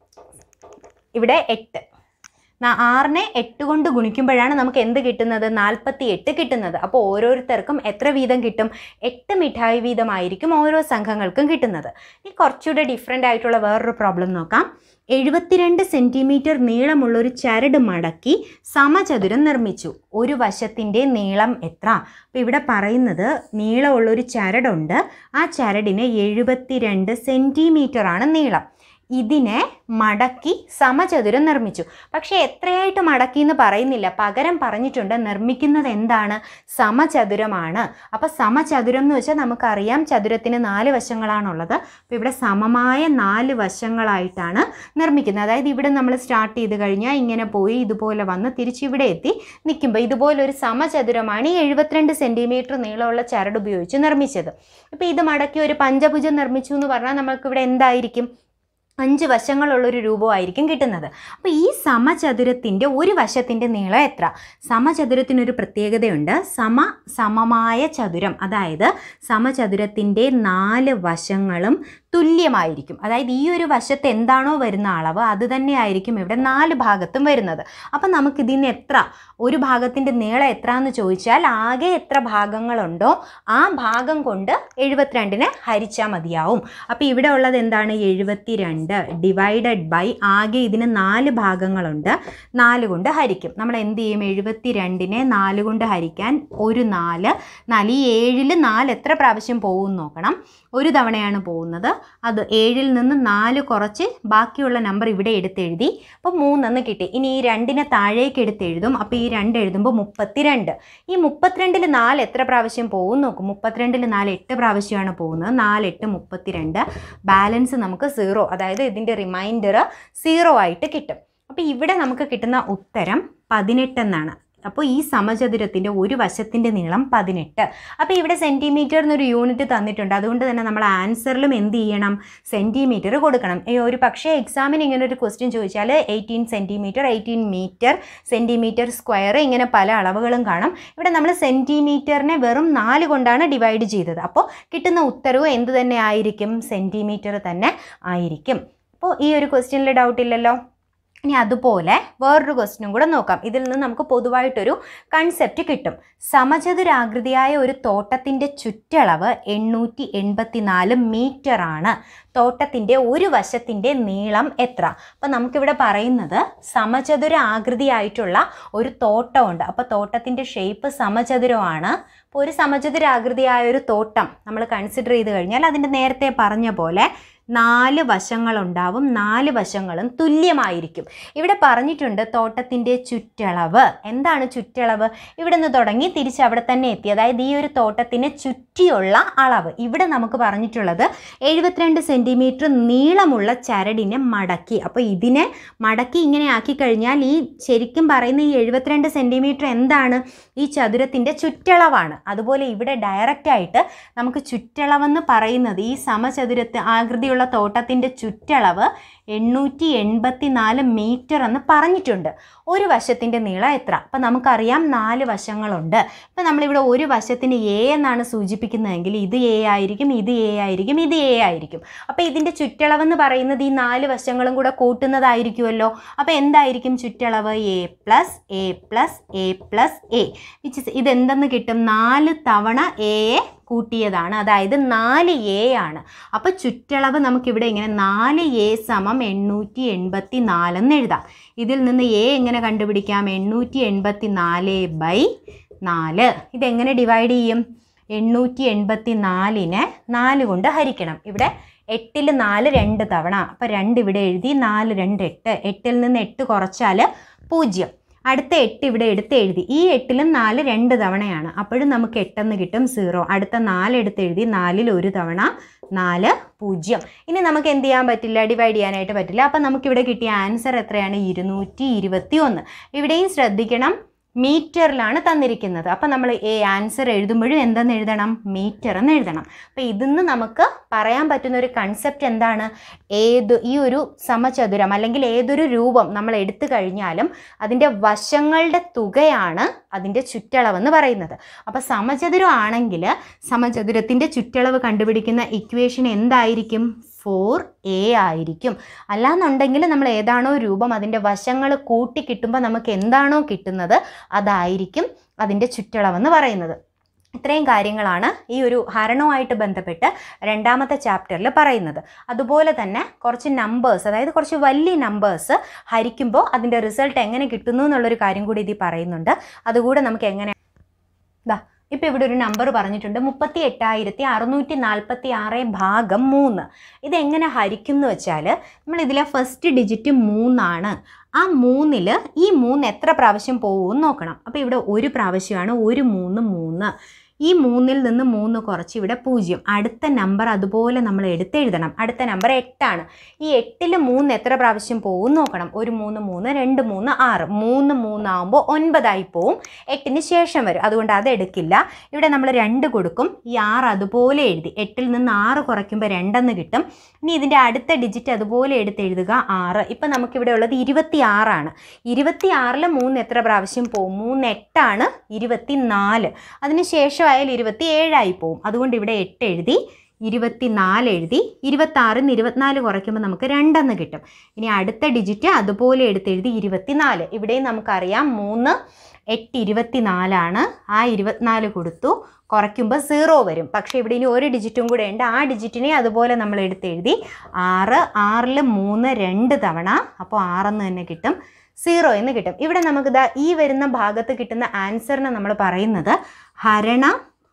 ഇവിടെ എട്ട് ന- ആറിനെ എട്ട് കൊണ്ട് ഗുണിക്കുമ്പോഴാണ് നമുക്ക് എന്ത് കിട്ടുന്നത് നാൽപ്പത്തി എട്ട് കിട്ടുന്നത് അപ്പോൾ ഓരോരുത്തർക്കും എത്ര വീതം കിട്ടും എട്ട് മിഠായി വീതമായിരിക്കും ഓരോ സംഘങ്ങൾക്കും കിട്ടുന്നത് ഇനി കുറച്ചുകൂടെ ഡിഫറെൻ്റ് ആയിട്ടുള്ള വേറൊരു പ്രോബ്ലം നോക്കാം എഴുപത്തിരണ്ട് സെൻറ്റിമീറ്റർ നീളമുള്ള ഒരു ചരട് മടക്കി സമചതുരം നിർമ്മിച്ചു ഒരു വശത്തിൻ്റെ നീളം എത്ര അപ്പോൾ ഇവിടെ പറയുന്നത് നീളമുള്ള ഒരു ചരടുണ്ട് ആ ചരടിന് എഴുപത്തിരണ്ട് സെൻറ്റിമീറ്റർ ആണ് നീളം ഇതിനെ മടക്കി സമചതുരം നിർമ്മിച്ചു പക്ഷേ എത്രയായിട്ട് മടക്കി എന്ന് പറയുന്നില്ല പകരം പറഞ്ഞിട്ടുണ്ട് നിർമ്മിക്കുന്നത് എന്താണ് സമചതുരമാണ് അപ്പോൾ സമചതുരം എന്ന് വെച്ചാൽ നമുക്കറിയാം ചതുരത്തിന് നാല് വശങ്ങളാണുള്ളത് അപ്പോൾ ഇവിടെ സമമായ നാല് വശങ്ങളായിട്ടാണ് നിർമ്മിക്കുന്നത് അതായത് ഇവിടെ നമ്മൾ സ്റ്റാർട്ട് ചെയ്ത് കഴിഞ്ഞാൽ ഇങ്ങനെ പോയി ഇതുപോലെ വന്ന് തിരിച്ചിവിടെ എത്തി നിൽക്കുമ്പോൾ ഇതുപോലൊരു സമചതുരമാണ് ഈ എഴുപത്തിരണ്ട് സെൻറ്റിമീറ്റർ നീളമുള്ള ചരട് ഉപയോഗിച്ച് നിർമ്മിച്ചത് അപ്പോൾ ഇത് മടക്കി ഒരു പഞ്ചഭുജം നിർമ്മിച്ചു എന്ന് പറഞ്ഞാൽ നമുക്കിവിടെ എന്തായിരിക്കും അഞ്ച് വശങ്ങളുള്ളൊരു രൂപമായിരിക്കും കിട്ടുന്നത് അപ്പോൾ ഈ സമചതുരത്തിൻ്റെ ഒരു വശത്തിൻ്റെ നീളം എത്ര സമചതുരത്തിനൊരു പ്രത്യേകതയുണ്ട് സമ സമമായ ചതുരം അതായത് സമചതുരത്തിൻ്റെ നാല് വശങ്ങളും തുല്യമായിരിക്കും അതായത് ഈ ഒരു വശത്ത് എന്താണോ വരുന്ന അളവ് അത് തന്നെയായിരിക്കും ഇവിടെ നാല് ഭാഗത്തും വരുന്നത് അപ്പം നമുക്കിതിന് എത്ര ഒരു ഭാഗത്തിൻ്റെ നീളം എത്ര എന്ന് ചോദിച്ചാൽ ആകെ എത്ര ഭാഗങ്ങളുണ്ടോ ആ ഭാഗം കൊണ്ട് എഴുപത്തിരണ്ടിനെ ഹരിച്ചാൽ മതിയാവും അപ്പോൾ ഇവിടെ ഉള്ളത് എന്താണ് എഴുപത്തിരണ്ട് ഡിവൈഡഡ് ബൈ ആകെ ഇതിന് നാല് ഭാഗങ്ങളുണ്ട് നാല് കൊണ്ട് ഹരിക്കും നമ്മൾ എന്ത് ചെയ്യും എഴുപത്തിരണ്ടിനെ നാല് കൊണ്ട് ഹരിക്കാൻ ഒരു നാല് നാല് ഈ ഏഴിൽ നാല് എത്ര പ്രാവശ്യം പോകും നോക്കണം ഒരു തവണയാണ് പോകുന്നത് അത് ഏഴിൽ നിന്ന് നാല് കുറച്ച് ബാക്കിയുള്ള നമ്പർ ഇവിടെ എടുത്തെഴുതി അപ്പോൾ മൂന്നെന്ന് കിട്ടി ഇനി ഈ രണ്ടിനെ താഴേക്ക് എടുത്തെഴുതും അപ്പോൾ ഈ രണ്ട് എഴുതുമ്പോൾ മുപ്പത്തിരണ്ട് ഈ മുപ്പത്തിരണ്ടിൽ നാല് എത്ര പ്രാവശ്യം പോകും നോക്കും മുപ്പത്തിരണ്ടിൽ നാല് എട്ട് പ്രാവശ്യമാണ് പോകുന്നത് നാല് എട്ട് മുപ്പത്തിരണ്ട് ബാലൻസ് നമുക്ക് സീറോ അതായത് ഇതിൻ്റെ റിമൈൻഡർ സീറോ ആയിട്ട് കിട്ടും അപ്പോൾ ഇവിടെ നമുക്ക് കിട്ടുന്ന ഉത്തരം പതിനെട്ടെന്നാണ് അപ്പോൾ ഈ സമചതുരത്തിൻ്റെ ഒരു വശത്തിൻ്റെ നീളം പതിനെട്ട് അപ്പോൾ ഇവിടെ സെൻറ്റിമീറ്റർ എന്നൊരു യൂണിറ്റ് തന്നിട്ടുണ്ട് അതുകൊണ്ട് തന്നെ നമ്മൾ ആൻസറിലും എന്ത് ചെയ്യണം സെൻറ്റിമീറ്റർ കൊടുക്കണം ഏ, ഒരു പക്ഷേ എക്സാമിന് ഇങ്ങനെ ഒരു ക്വസ്റ്റ്യൻ ചോദിച്ചാൽ eighteen centimetre eighteen metre centimetre square ഇങ്ങനെ പല അളവുകളും കാണും ഇവിടെ നമ്മൾ സെൻറ്റിമീറ്ററിനെ വെറും നാല് കൊണ്ടാണ് ഡിവൈഡ് ചെയ്തത് അപ്പോൾ കിട്ടുന്ന ഉത്തരവും എന്ത് തന്നെ ആയിരിക്കും സെൻറ്റിമീറ്റർ തന്നെ ആയിരിക്കും അപ്പോൾ ഈ ഒരു ക്വസ്റ്റ്യനിൽ ഡൗട്ട് ഇല്ലല്ലോ ഇനി അതുപോലെ വേറൊരു ക്വസ്റ്റ്യനും കൂടെ നോക്കാം ഇതിൽ നിന്ന് നമുക്ക് പൊതുവായിട്ടൊരു കൺസെപ്റ്റ് കിട്ടും സമചതുരാകൃതിയായ ഒരു തോട്ടത്തിൻ്റെ ചുറ്റളവ് എണ്ണൂറ്റി എൺപത്തിനാല് മീറ്റർ ആണ് തോട്ടത്തിൻ്റെ ഒരു വശത്തിൻ്റെ നീളം എത്ര അപ്പം നമുക്കിവിടെ പറയുന്നത് സമചതുര ആകൃതിയായിട്ടുള്ള ഒരു തോട്ടമുണ്ട് അപ്പോൾ തോട്ടത്തിൻ്റെ ഷേപ്പ് സമചതുരമാണ് അപ്പോൾ ഒരു സമചതുരാകൃതിയായ ഒരു തോട്ടം നമ്മൾ കൺസിഡർ ചെയ്ത് കഴിഞ്ഞാൽ അതിൻ്റെ നേരത്തെ പറഞ്ഞ പോലെ നാല് വശങ്ങളുണ്ടാവും നാല് വശങ്ങളും തുല്യമായിരിക്കും ഇവിടെ പറഞ്ഞിട്ടുണ്ട് തോട്ടത്തിൻ്റെ ചുറ്റളവ് എന്താണ് ചുറ്റളവ് ഇവിടെ നിന്ന് തുടങ്ങി തിരിച്ച് അവിടെ തന്നെ എത്തി അതായത് ഈ ഒരു തോട്ടത്തിന് ചുറ്റിയുള്ള അളവ് ഇവിടെ നമുക്ക് പറഞ്ഞിട്ടുള്ളത് എഴുപത്തിരണ്ട് സെൻറ്റിമീറ്റർ നീളമുള്ള ചരടിനെ മടക്കി അപ്പോൾ ഇതിനെ മടക്കി ഇങ്ങനെ ആക്കി കഴിഞ്ഞാൽ ഈ ശരിക്കും പറയുന്ന ഈ എഴുപത്തിരണ്ട് സെൻറ്റിമീറ്റർ എന്താണ് ഈ ചതുരത്തിൻ്റെ ചുറ്റളവാണ് അതുപോലെ ഇവിടെ ഡയറക്റ്റ് ആയിട്ട് നമുക്ക് ചുറ്റളവെന്ന് പറയുന്നത് ഈ സമചതുരത്ത് ആകൃതിയുള്ള വശങ്ങളുള്ള തോട്ടത്തിൻ്റെ ചുറ്റളവ് എണ്ണൂറ്റി എൺപത്തി നാല് മീറ്റർ എന്ന് പറഞ്ഞിട്ടുണ്ട് ഒരു വശത്തിൻ്റെ നീളം എത്ര അപ്പം നമുക്കറിയാം നാല് വശങ്ങളുണ്ട് ഇപ്പം നമ്മളിവിടെ ഒരു വശത്തിന് എ എന്നാണ് സൂചിപ്പിക്കുന്നതെങ്കിൽ ഇത് എ ആയിരിക്കും ഇത് എ ആയിരിക്കും ഇത് എ ആയിരിക്കും അപ്പോൾ ഇതിൻ്റെ ചുറ്റളവെന്ന് പറയുന്നത് ഈ നാല് വശങ്ങളും കൂടെ കൂട്ടുന്നതായിരിക്കുമല്ലോ അപ്പോൾ എന്തായിരിക്കും ചുറ്റളവ് A plus A plus A plus A which ഇതെന്തെന്ന് കിട്ടും നാല് തവണ എയെ കൂട്ടിയതാണ് അതായത് നാല് എ ആണ് അപ്പോൾ ചുറ്റളവ് നമുക്കിവിടെ ഇങ്ങനെ നാല് എ സമം എണ്ണൂറ്റി എൺപത്തി നാലെന്ന് എഴുതാം ഇതിൽ നിന്ന് എ എങ്ങനെ കണ്ടുപിടിക്കാം എണ്ണൂറ്റി എൺപത്തി നാല് ബൈ നാല് ഇതെങ്ങനെ ഡിവൈഡ് ചെയ്യും എണ്ണൂറ്റി എൺപത്തി നാലിനെ നാല് കൊണ്ട് ഹരിക്കണം ഇവിടെ എട്ടിൽ നാല് രണ്ട് തവണ അപ്പോൾ രണ്ട് ഇവിടെ എഴുതി നാല് രണ്ട് എട്ട് എട്ടിൽ നിന്ന് എട്ട് കുറച്ചാൽ പൂജ്യം അടുത്ത എട്ട് ഇവിടെ എടുത്ത് എഴുതി ഈ എട്ടിലും നാല് രണ്ട് തവണയാണ് അപ്പോഴും നമുക്ക് എട്ടെന്ന് കിട്ടും സീറോ അടുത്ത നാല് എടുത്ത് എഴുതി നാലിൽ ഒരു തവണ നാല് പൂജ്യം ഇനി നമുക്ക് എന്ത് ചെയ്യാൻ പറ്റില്ല ഡിവൈഡ് ചെയ്യാനായിട്ട് പറ്റില്ല അപ്പം നമുക്കിവിടെ കിട്ടിയ ആൻസർ എത്രയാണ് ഇരുന്നൂറ്റി ഇരുപത്തി ഒന്ന് ഇവിടെയും ശ്രദ്ധിക്കണം മീറ്ററിലാണ് തന്നിരിക്കുന്നത് അപ്പം നമ്മൾ ഈ ആൻസർ എഴുതുമ്പോഴും എന്തെന്ന് എഴുതണം മീറ്റർ എന്ന് എഴുതണം അപ്പം ഇതിന്ന് നമുക്ക് പറയാൻ പറ്റുന്ന ഒരു കൺസെപ്റ്റ് എന്താണ് ഏത് ഈ ഒരു സമചതുരം അല്ലെങ്കിൽ ഏതൊരു രൂപം നമ്മൾ എടുത്തു കഴിഞ്ഞാലും അതിൻ്റെ വശങ്ങളുടെ തുകയാണ് അതിൻ്റെ ചുറ്റളവെന്ന് പറയുന്നത് അപ്പോൾ സമചതുരം ആണെങ്കിൽ സമചതുരത്തിൻ്റെ ചുറ്റളവ് കണ്ടുപിടിക്കുന്ന ഇക്വേഷൻ എന്തായിരിക്കും ഫോർ എ ആയിരിക്കും അല്ലാന്നുണ്ടെങ്കിൽ നമ്മൾ ഏതാണോ രൂപം അതിൻ്റെ വശങ്ങൾ കൂട്ടി കിട്ടുമ്പോൾ നമുക്ക് എന്താണോ കിട്ടുന്നത് അതായിരിക്കും അതിൻ്റെ ചുറ്റളവെന്ന് പറയുന്നത് ഇത്രയും കാര്യങ്ങളാണ് ഈ ഒരു ഹരണവുമായിട്ട് ബന്ധപ്പെട്ട് രണ്ടാമത്തെ ചാപ്റ്ററിൽ പറയുന്നത് അതുപോലെ തന്നെ കുറച്ച് നമ്പേഴ്സ് അതായത് കുറച്ച് വലിയ നമ്പേഴ്സ് ഹരിക്കുമ്പോൾ അതിൻ്റെ റിസൾട്ട് എങ്ങനെ കിട്ടുന്നു എന്നുള്ളൊരു കാര്യം കൂടി ഇതിൽ പറയുന്നുണ്ട് അതുകൂടെ നമുക്ക് എങ്ങനെ ദാ ഇപ്പോൾ ഇവിടെ ഒരു നമ്പർ പറഞ്ഞിട്ടുണ്ട് മുപ്പത്തി എട്ടായിരത്തി അറുന്നൂറ്റി നാൽപ്പത്തി ആറ് ഭാഗം മൂന്ന് ഇതെങ്ങനെ ഹരിക്കും എന്ന് വെച്ചാൽ നമ്മൾ ഇതിലെ ഫസ്റ്റ് ഡിജിറ്റ് മൂന്നാണ് ആ മൂന്നിൽ ഈ മൂന്ന് എത്ര പ്രാവശ്യം പോകുമെന്ന് നോക്കണം അപ്പോൾ ഇവിടെ ഒരു പ്രാവശ്യമാണ് ഒരു മൂന്ന് മൂന്ന് ഈ മൂന്നിൽ നിന്ന് മൂന്ന് കുറച്ച് ഇവിടെ പൂജ്യം അടുത്ത നമ്പർ അതുപോലെ നമ്മൾ എടുത്തെഴുതണം അടുത്ത നമ്പർ എട്ടാണ് ഈ എട്ടിൽ മൂന്ന് എത്ര പ്രാവശ്യം പോകും നോക്കണം ഒരു മൂന്ന് മൂന്ന് രണ്ട് മൂന്ന് ആറ് മൂന്ന് മൂന്നാകുമ്പോൾ ഒൻപതായി പോവും എട്ടിന് ശേഷം വരും അതുകൊണ്ട് അത് എടുക്കില്ല ഇവിടെ നമ്മൾ രണ്ട് കൊടുക്കും ഈ ആറ് അതുപോലെ എഴുതി എട്ടിൽ നിന്ന് ആറ് കുറയ്ക്കുമ്പോൾ രണ്ടെന്ന് കിട്ടും ഇനി ഇതിൻ്റെ അടുത്ത ഡിജിറ്റ് അതുപോലെ എടുത്ത് എഴുതുക ആറ് ഇപ്പം നമുക്കിവിടെ ഉള്ളത് ഇരുപത്തി ആറാണ് ഇരുപത്തി ആറിൽ മൂന്ന് എത്ര പ്രാവശ്യം പോവും മൂന്ന് എട്ടാണ് ഇരുപത്തി നാല് അതിന് ശേഷമായാൽ ഇരുപത്തി ഏഴായി പോവും അതുകൊണ്ട് ഇവിടെ എട്ട് എഴുതി ഇരുപത്തി നാല് എഴുതി ഇരുപത്താറിൽ നിന്ന് ഇരുപത്തിനാല് കുറയ്ക്കുമ്പോൾ നമുക്ക് രണ്ടെന്ന് കിട്ടും ഇനി അടുത്ത ഡിജിറ്റ് അതുപോലെ എടുത്തെഴുതി ഇരുപത്തിനാല് ഇവിടെയും നമുക്കറിയാം മൂന്ന് എട്ട് ഇരുപത്തിനാലാണ് ആ ഇരുപത്തിനാല് കൊടുത്തു കുറയ്ക്കുമ്പോൾ സീറോ വരും പക്ഷേ ഇവിടെ ഇനി ഒരു ഡിജിറ്റും കൂടെ ഉണ്ട് ആ ഡിജിറ്റിനെ അതുപോലെ നമ്മൾ എടുത്തെഴുതി ആറ് ആറിൽ മൂന്ന് രണ്ട് തവണ അപ്പോൾ ആറെന്ന് തന്നെ കിട്ടും സീറോ എന്ന് കിട്ടും ഇവിടെ നമുക്ക് ദാ ഈ വരുന്ന ഭാഗത്ത് കിട്ടുന്ന ആൻസറിന് നമ്മൾ പറയുന്നത് ഹരണ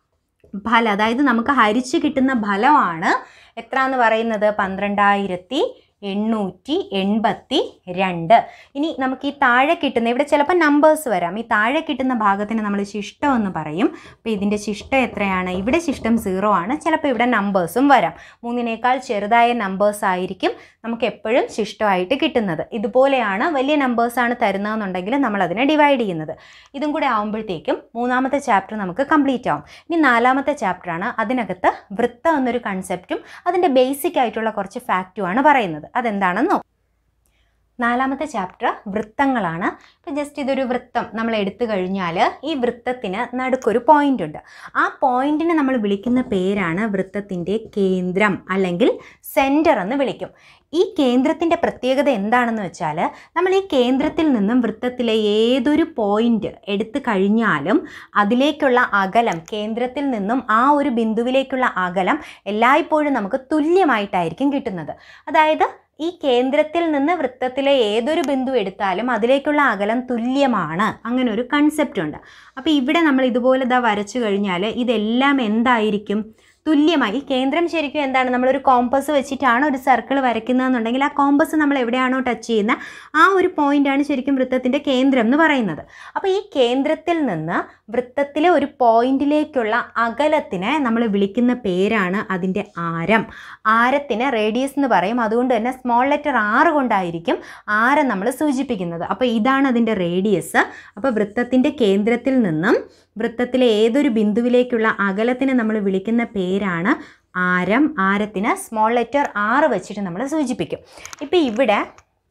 ഫലം അതായത് നമുക്ക് ഹരിച്ച് കിട്ടുന്ന ഫലമാണ് എത്ര എന്ന് പറയുന്നത് പന്ത്രണ്ടായിരത്തി എണ്ണൂറ്റി എൺപത്തി രണ്ട് ഇനി നമുക്ക് ഈ താഴെ കിട്ടുന്ന ഇവിടെ ചിലപ്പോൾ നമ്പേഴ്സ് വരാം ഈ താഴെ കിട്ടുന്ന ഭാഗത്തിന് നമ്മൾ ശിഷ്ടം എന്ന് പറയും അപ്പോൾ ഇതിൻ്റെ ശിഷ്ടം എത്രയാണ് ഇവിടെ ശിഷ്ടം സീറോ ആണ് ചിലപ്പോൾ ഇവിടെ നമ്പേഴ്സും വരാം മൂന്നിനേക്കാൾ ചെറുതായ നമ്പേഴ്സ് ആയിരിക്കും നമുക്ക് എപ്പോഴും ശിഷ്ടമായിട്ട് കിട്ടുന്നത് ഇതുപോലെയാണ് വലിയ നമ്പേഴ്സാണ് തരുന്നതെന്നുണ്ടെങ്കിൽ നമ്മൾ അതിനെ ഡിവൈഡ് ചെയ്യുന്നത് ഇതും കൂടെ ആകുമ്പോഴത്തേക്കും മൂന്നാമത്തെ ചാപ്റ്റർ നമുക്ക് കംപ്ലീറ്റ് ആവും ഇനി നാലാമത്തെ ചാപ്റ്ററാണ് അതിനകത്ത് വൃത്തം എന്നൊരു കൺസെപ്റ്റും അതിൻ്റെ ബേസിക് ആയിട്ടുള്ള കുറച്ച് ഫാക്റ്റുമാണ് പറയുന്നത് അതെന്താണെന്ന് നോക്കാം നാലാമത്തെ ചാപ്റ്റർ വൃത്തങ്ങളാണ് ഇപ്പം ജസ്റ്റ് ഇതൊരു വൃത്തം നമ്മൾ എടുത്തു കഴിഞ്ഞാൽ ഈ വൃത്തത്തിന് നടുക്കൊരു പോയിന്റ് ഉണ്ട് ആ പോയിന്റിനെ നമ്മൾ വിളിക്കുന്ന പേരാണ് വൃത്തത്തിൻ്റെ കേന്ദ്രം അല്ലെങ്കിൽ സെൻറ്റർ എന്ന് വിളിക്കും ഈ കേന്ദ്രത്തിൻ്റെ പ്രത്യേകത എന്താണെന്ന് വെച്ചാൽ നമ്മൾ ഈ കേന്ദ്രത്തിൽ നിന്നും വൃത്തത്തിലെ ഏതൊരു പോയിന്റ് എടുത്തു കഴിഞ്ഞാലും അതിലേക്കുള്ള അകലം കേന്ദ്രത്തിൽ നിന്നും ആ ഒരു ബിന്ദുവിലേക്കുള്ള അകലം എല്ലായ്പ്പോഴും നമുക്ക് തുല്യമായിട്ടായിരിക്കും കിട്ടുന്നത് അതായത് ഈ കേന്ദ്രത്തിൽ നിന്ന് വൃത്തത്തിലെ ഏതൊരു ബിന്ദു എടുത്താലും അതിലേക്കുള്ള അകലം തുല്യമാണ് അങ്ങനെ ഒരു കൺസെപ്റ്റ് ഉണ്ട് അപ്പോൾ ഇവിടെ നമ്മൾ ഇതുപോലെ ഇതാ വരച്ചു കഴിഞ്ഞാൽ ഇതെല്ലാം എന്തായിരിക്കും തുല്യമായി ഈ കേന്ദ്രം ശരിക്കും എന്താണ് നമ്മളൊരു കോമ്പസ് വെച്ചിട്ടാണ് ഒരു സർക്കിൾ വരയ്ക്കുന്നതെന്നുണ്ടെങ്കിൽ ആ കോമ്പസ് നമ്മൾ എവിടെയാണോ ടച്ച് ചെയ്യുന്ന ആ ഒരു പോയിന്റാണ് ശരിക്കും വൃത്തത്തിൻ്റെ കേന്ദ്രം എന്ന് പറയുന്നത് അപ്പോൾ ഈ കേന്ദ്രത്തിൽ നിന്ന് വൃത്തത്തിലെ ഒരു പോയിന്റിലേക്കുള്ള അകലത്തിനെ നമ്മൾ വിളിക്കുന്ന പേരാണ് അതിൻ്റെ ആരം ആരത്തിന് റേഡിയസ് എന്ന് പറയും അതുകൊണ്ട് തന്നെ സ്മോൾ ലെറ്റർ ആറ് കൊണ്ടായിരിക്കും ആരം നമ്മൾ സൂചിപ്പിക്കുന്നത് അപ്പോൾ ഇതാണ് അതിൻ്റെ റേഡിയസ് അപ്പോൾ വൃത്തത്തിൻ്റെ കേന്ദ്രത്തിൽ നിന്നും വൃത്തത്തിലെ ഏതൊരു ബിന്ദുവിലേക്കുള്ള അകലത്തിനെ നമ്മൾ വിളിക്കുന്ന പേരാണ് ആരം ആരത്തിന് സ്മോൾ ലെറ്റർ ആറ് വെച്ചിട്ട് നമ്മൾ സൂചിപ്പിക്കും ഇപ്പോൾ ഇവിടെ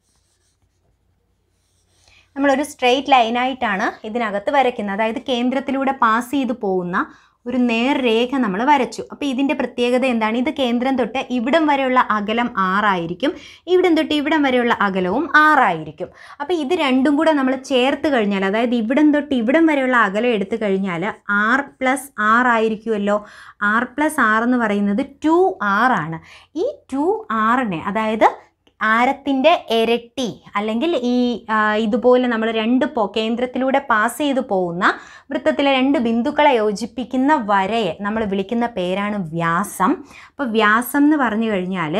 നമ്മളൊരു സ്ട്രെയിറ്റ് ലൈനായിട്ടാണ് ഇതിനകത്ത് വരയ്ക്കുന്നത് അതായത് കേന്ദ്രത്തിലൂടെ പാസ് ചെയ്ത് പോകുന്ന ഒരു നേർരേഖ നമ്മൾ വരച്ചു അപ്പോൾ ഇതിൻ്റെ പ്രത്യേകത എന്താണ് ഇത് കേന്ദ്രം തൊട്ട് ഇവിടം വരെയുള്ള അകലം ആറായിരിക്കും ഇവിടം തൊട്ട് ഇവിടം വരെയുള്ള അകലവും ആറായിരിക്കും അപ്പോൾ ഇത് രണ്ടും കൂടെ നമ്മൾ ചേർത്ത് കഴിഞ്ഞാൽ അതായത് ഇവിടം തൊട്ട് ഇവിടം വരെയുള്ള അകലം എടുത്തു കഴിഞ്ഞാൽ ആർ പ്ലസ് ആർ ആയിരിക്കുമല്ലോ ആർ പ്ലസ് ആർ എന്ന് പറയുന്നത് ടു ആറാണ് ഈ ടു ആറിനെ അതായത് ആരത്തിൻ്റെ ഇരട്ടി അല്ലെങ്കിൽ ഈ ആ, ഇതുപോലെ നമ്മൾ രണ്ട് പോ കേന്ദ്രത്തിലൂടെ പാസ് ചെയ്തു പോകുന്ന വൃത്തത്തിലെ രണ്ട് ബിന്ദുക്കളെ യോജിപ്പിക്കുന്ന വരയെ നമ്മൾ വിളിക്കുന്ന പേരാണ് വ്യാസം അപ്പോൾ വ്യാസം എന്ന് പറഞ്ഞു കഴിഞ്ഞാൽ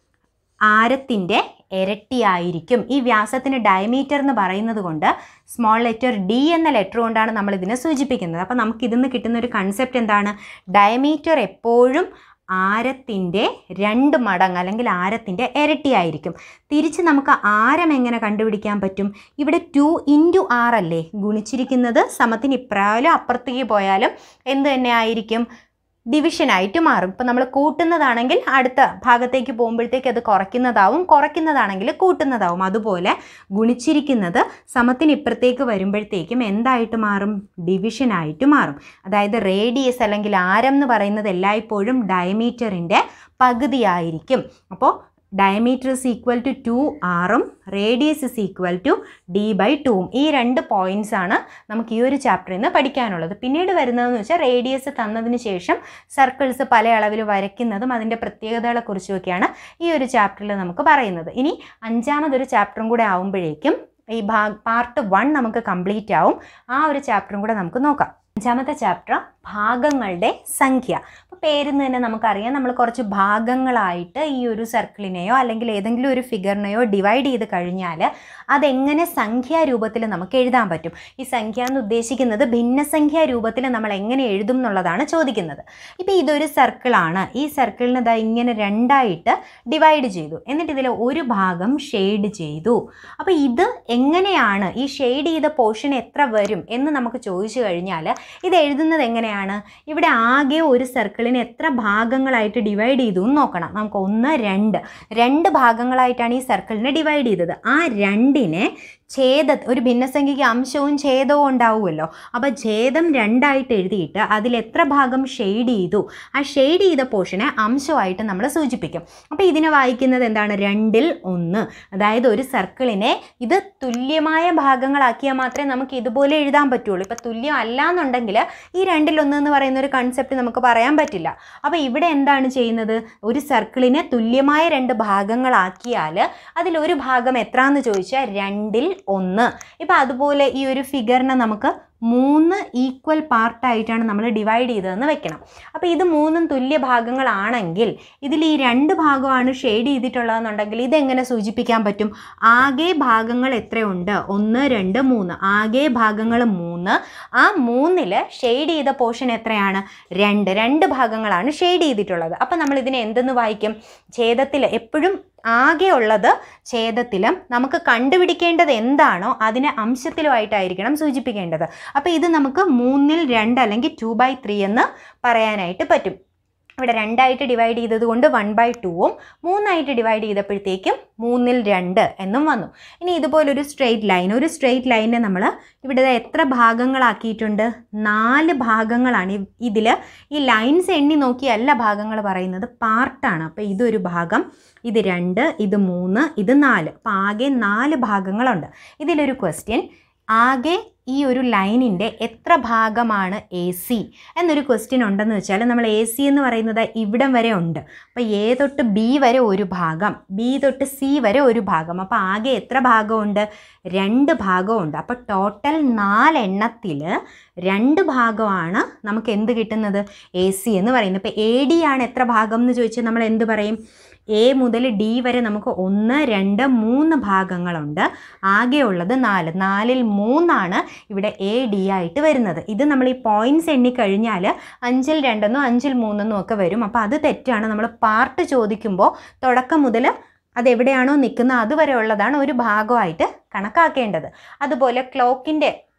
ആരത്തിൻ്റെ ഇരട്ടിയായിരിക്കും ഈ വ്യാസത്തിന് ഡയമീറ്റർ എന്ന് പറയുന്നത് കൊണ്ട് സ്മോൾ ലെറ്റർ ഡി എന്ന ലെറ്റർ കൊണ്ടാണ് നമ്മൾ ഇതിനെ സൂചിപ്പിക്കുന്നത് അപ്പോൾ നമുക്ക് ഇതിൽ നിന്ന് കിട്ടുന്ന ഒരു കൺസെപ്റ്റ് എന്താണ് ഡയമീറ്റർ എപ്പോഴും ആരത്തിൻ്റെ രണ്ട് മടങ്ങ് അല്ലെങ്കിൽ ആരത്തിൻ്റെ ഇരട്ടിയായിരിക്കും തിരിച്ച് നമുക്ക് ആരം എങ്ങനെ കണ്ടുപിടിക്കാൻ പറ്റും ഇവിടെ ടു ഇൻറ്റു ആർ അല്ലേ ഗുണിച്ചിരിക്കുന്നത് സമത്തിന് ഇപ്രായാലും അപ്പുറത്തേക്ക് പോയാലും എന്ത് തന്നെ ആയിരിക്കും ഡിവിഷനായിട്ട് മാറും ഇപ്പം നമ്മൾ കൂട്ടുന്നതാണെങ്കിൽ അടുത്ത ഭാഗത്തേക്ക് പോകുമ്പോഴത്തേക്ക് അത് കുറയ്ക്കുന്നതാവും കുറയ്ക്കുന്നതാണെങ്കിൽ കൂട്ടുന്നതാവും അതുപോലെ ഗുണിച്ചിരിക്കുന്നത് സമത്തിന് ഇപ്പുറത്തേക്ക് വരുമ്പോഴത്തേക്കും എന്തായിട്ട് മാറും ഡിവിഷനായിട്ട് മാറും അതായത് റേഡിയസ് അല്ലെങ്കിൽ ആരം എന്ന് പറയുന്നത് എല്ലായ്പ്പോഴും ഡയമീറ്ററിൻ്റെ പകുതിയായിരിക്കും അപ്പോൾ diameter is equal to two ആറും radius is equal to D by ടുവും ഈ രണ്ട് പോയിൻറ്റ്സ് ആണ് നമുക്ക് ഈ ഒരു ചാപ്റ്ററിൽ നിന്ന് പഠിക്കാനുള്ളത് പിന്നീട് വരുന്നതെന്ന് വെച്ചാൽ റേഡിയസ് തന്നതിന് ശേഷം സർക്കിൾസ് പല അളവിൽ വരയ്ക്കുന്നതും അതിൻ്റെ പ്രത്യേകതകളെക്കുറിച്ചുമൊക്കെയാണ് ഈ ഒരു ചാപ്റ്ററിൽ നമുക്ക് പറയുന്നത് ഇനി അഞ്ചാമതൊരു ചാപ്റ്ററും കൂടെ ആവുമ്പോഴേക്കും ഈ ഭാ പാർട്ട് വൺ നമുക്ക് കംപ്ലീറ്റ് ആവും ആ ഒരു ചാപ്റ്ററും കൂടെ നമുക്ക് നോക്കാം അഞ്ചാമത്തെ ചാപ്റ്റർ ഭാഗങ്ങളുടെ സംഖ്യ അപ്പോൾ പേരിൽ തന്നെ നമുക്കറിയാം നമ്മൾ കുറച്ച് ഭാഗങ്ങളായിട്ട് ഈ ഒരു സർക്കിളിനെയോ അല്ലെങ്കിൽ ഏതെങ്കിലും ഒരു ഫിഗറിനെയോ ഡിവൈഡ് ചെയ്ത് കഴിഞ്ഞാൽ അതെങ്ങനെ സംഖ്യാ രൂപത്തിൽ നമുക്ക് എഴുതാൻ പറ്റും ഈ സംഖ്യ എന്ന് ഉദ്ദേശിക്കുന്നത് ഭിന്നസംഖ്യാ രൂപത്തിൽ നമ്മൾ എങ്ങനെ എഴുതും എന്നുള്ളതാണ് ചോദിക്കുന്നത് ഇപ്പോൾ ഇതൊരു സർക്കിളാണ് ഈ സർക്കിളിന് ഇതാ ഇങ്ങനെ രണ്ടായിട്ട് ഡിവൈഡ് ചെയ്തു എന്നിട്ട് ഇതിൽ ഒരു ഭാഗം ഷെയ്ഡ് ചെയ്തു അപ്പോൾ ഇത് എങ്ങനെയാണ് ഈ ഷെയ്ഡ് ചെയ്ത പോർഷൻ എത്ര വരും എന്ന് നമുക്ക് ചോദിച്ചു കഴിഞ്ഞാൽ ഇത് എഴുതുന്നത് എങ്ങനെയാണ് ഇവിടെ ആകെ ഒരു സർക്കിളിനെ എത്ര ഭാഗങ്ങളായിട്ട് ഡിവൈഡ് ചെയ്തു എന്ന് നോക്കണം നമുക്ക് ഒന്ന് രണ്ട് രണ്ട് ഭാഗങ്ങളായിട്ടാണ് ഈ സർക്കിളിനെ ഡിവൈഡ് ചെയ്തത് ആ രണ്ടിനെ ഛേദ ഒരു ഭിന്നസംഖ്യയ്ക്ക് അംശവും ഛേദവും ഉണ്ടാവുമല്ലോ അപ്പോൾ ഛേദം രണ്ടായിട്ട് എഴുതിയിട്ട് അതിൽ എത്ര ഭാഗം ഷെയ്ഡ് ചെയ്തു ആ ഷെയ്ഡ് ചെയ്ത പോർഷനെ അംശമായിട്ട് നമ്മൾ സൂചിപ്പിക്കും അപ്പോൾ ഇതിനെ വായിക്കുന്നത് എന്താണ് രണ്ടിൽ ഒന്ന് അതായത് ഒരു സർക്കിളിനെ ഇത് തുല്യമായ ഭാഗങ്ങളാക്കിയാൽ മാത്രമേ നമുക്ക് ഇതുപോലെ എഴുതാൻ പറ്റുള്ളൂ ഇപ്പം തുല്യം അല്ല എന്നുണ്ടെങ്കിൽ ഈ രണ്ടിലൊന്ന് എന്ന് പറയുന്ന ഒരു കൺസെപ്റ്റ് നമുക്ക് പറയാൻ പറ്റില്ല അപ്പോൾ ഇവിടെ എന്താണ് ചെയ്യുന്നത് ഒരു സർക്കിളിനെ തുല്യമായ രണ്ട് ഭാഗങ്ങളാക്കിയാൽ അതിലൊരു ഭാഗം എത്രയെന്ന് ചോദിച്ചാൽ രണ്ടിൽ ഒന്ന് ഇപ്പം അതുപോലെ ഈ ഒരു ഫിഗറിനെ നമുക്ക് മൂന്ന് ഈക്വൽ പാർട്ടായിട്ടാണ് നമ്മൾ ഡിവൈഡ് ചെയ്തതെന്ന് വെക്കണം അപ്പോൾ ഇത് മൂന്നും തുല്യ ഭാഗങ്ങളാണെങ്കിൽ ഇതിൽ ഈ രണ്ട് ഭാഗമാണ് ഷെയ്ഡ് ചെയ്തിട്ടുള്ളതെന്നുണ്ടെങ്കിൽ ഇതെങ്ങനെ സൂചിപ്പിക്കാൻ പറ്റും ആകെ ഭാഗങ്ങൾ എത്രയുണ്ട് ഒന്ന് രണ്ട് മൂന്ന് ആകെ ഭാഗങ്ങൾ മൂന്ന് ആ മൂന്നിൽ ഷെയ്ഡ് ചെയ്ത പോർഷൻ എത്രയാണ് രണ്ട് രണ്ട് ഭാഗങ്ങളാണ് ഷെയ്ഡ് ചെയ്തിട്ടുള്ളത് അപ്പോൾ നമ്മൾ ഇതിനെ എന്തെന്ന് വായിക്കും ഛേദത്തിൽ എപ്പോഴും ആകെ ഉള്ളത് ഛേദത്തിലും നമുക്ക് കണ്ടുപിടിക്കേണ്ടത് എന്താണോ അതിനെ അംശത്തിലുമായിട്ടായിരിക്കണം സൂചിപ്പിക്കേണ്ടത് അപ്പോൾ ഇത് നമുക്ക് മൂന്നിൽ രണ്ട് അല്ലെങ്കിൽ ടു ബൈ ത്രീ എന്ന് പറയാനായിട്ട് പറ്റും ഇവിടെ രണ്ടായിട്ട് ഡിവൈഡ് ചെയ്തത് കൊണ്ട് വൺ ബൈ ടൂവും മൂന്നായിട്ട് ഡിവൈഡ് ചെയ്തപ്പോഴത്തേക്കും മൂന്നിൽ രണ്ട് എന്നും വന്നു ഇനി ഇതുപോലൊരു സ്ട്രെയിറ്റ് ലൈൻ ഒരു സ്ട്രെയിറ്റ് ലൈനെ നമ്മൾ ഇവിടെ ദാ എത്ര ഭാഗങ്ങളാക്കിയിട്ടുണ്ട് നാല് ഭാഗങ്ങളാണ് ഇതിൽ ഈ ലൈൻസ് എണ്ണി നോക്കിയല്ല ഭാഗങ്ങൾ പറയുന്നത് പാർട്ടാണ് അപ്പോൾ ഇതൊരു ഭാഗം ഇത് രണ്ട് ഇത് മൂന്ന് ഇത് നാല് അപ്പോൾ ആകെ നാല് ഭാഗങ്ങളുണ്ട് ഇതിലൊരു ക്വസ്റ്റ്യൻ ആകെ ഈ ഒരു ലൈനിൻ്റെ എത്ര ഭാഗമാണ് എ സി എന്നൊരു ക്വസ്റ്റ്യൻ ഉണ്ടെന്ന് വെച്ചാൽ നമ്മൾ എ സി എന്ന് പറയുന്നത് ഇവിടം വരെ ഉണ്ട് അപ്പോൾ എ തൊട്ട് ബി വരെ ഒരു ഭാഗം ബി തൊട്ട് സി വരെ ഒരു ഭാഗം അപ്പോൾ ആകെ എത്ര ഭാഗമുണ്ട് രണ്ട് ഭാഗമുണ്ട് അപ്പോൾ ടോട്ടൽ നാലെണ്ണത്തിൽ രണ്ട് ഭാഗമാണ് നമുക്ക് എന്ത് കിട്ടുന്നത് എ സി എന്ന് പറയുന്നത് ഇപ്പോൾ എ ഡി ആണ് എത്ര ഭാഗം എന്ന് ചോദിച്ചാൽ നമ്മൾ എന്ത് പറയും എ മുതൽ ഡി വരെ നമുക്ക് ഒന്ന് രണ്ട് മൂന്ന് ഭാഗങ്ങളുണ്ട് ആകെയുള്ളത് നാല് നാലിൽ മൂന്നാണ് ഇവിടെ എ ഡി ആയിട്ട് വരുന്നത് ഇത് നമ്മൾ ഈ പോയിൻറ്റ്സ് എണ്ണിക്കഴിഞ്ഞാൽ അഞ്ചിൽ രണ്ടെന്നോ അഞ്ചിൽ മൂന്നെന്നോ ഒക്കെ വരും അപ്പോൾ അത് തെറ്റാണ് നമ്മൾ പാർട്ട് ചോദിക്കുമ്പോൾ തുടക്കം മുതൽ അതെവിടെയാണോ നിൽക്കുന്നത് അതുവരെ ഉള്ളതാണ് ഒരു ഭാഗമായിട്ട് കണക്കാക്കേണ്ടത് അതുപോലെ ക്ലോക്കിൻ്റെ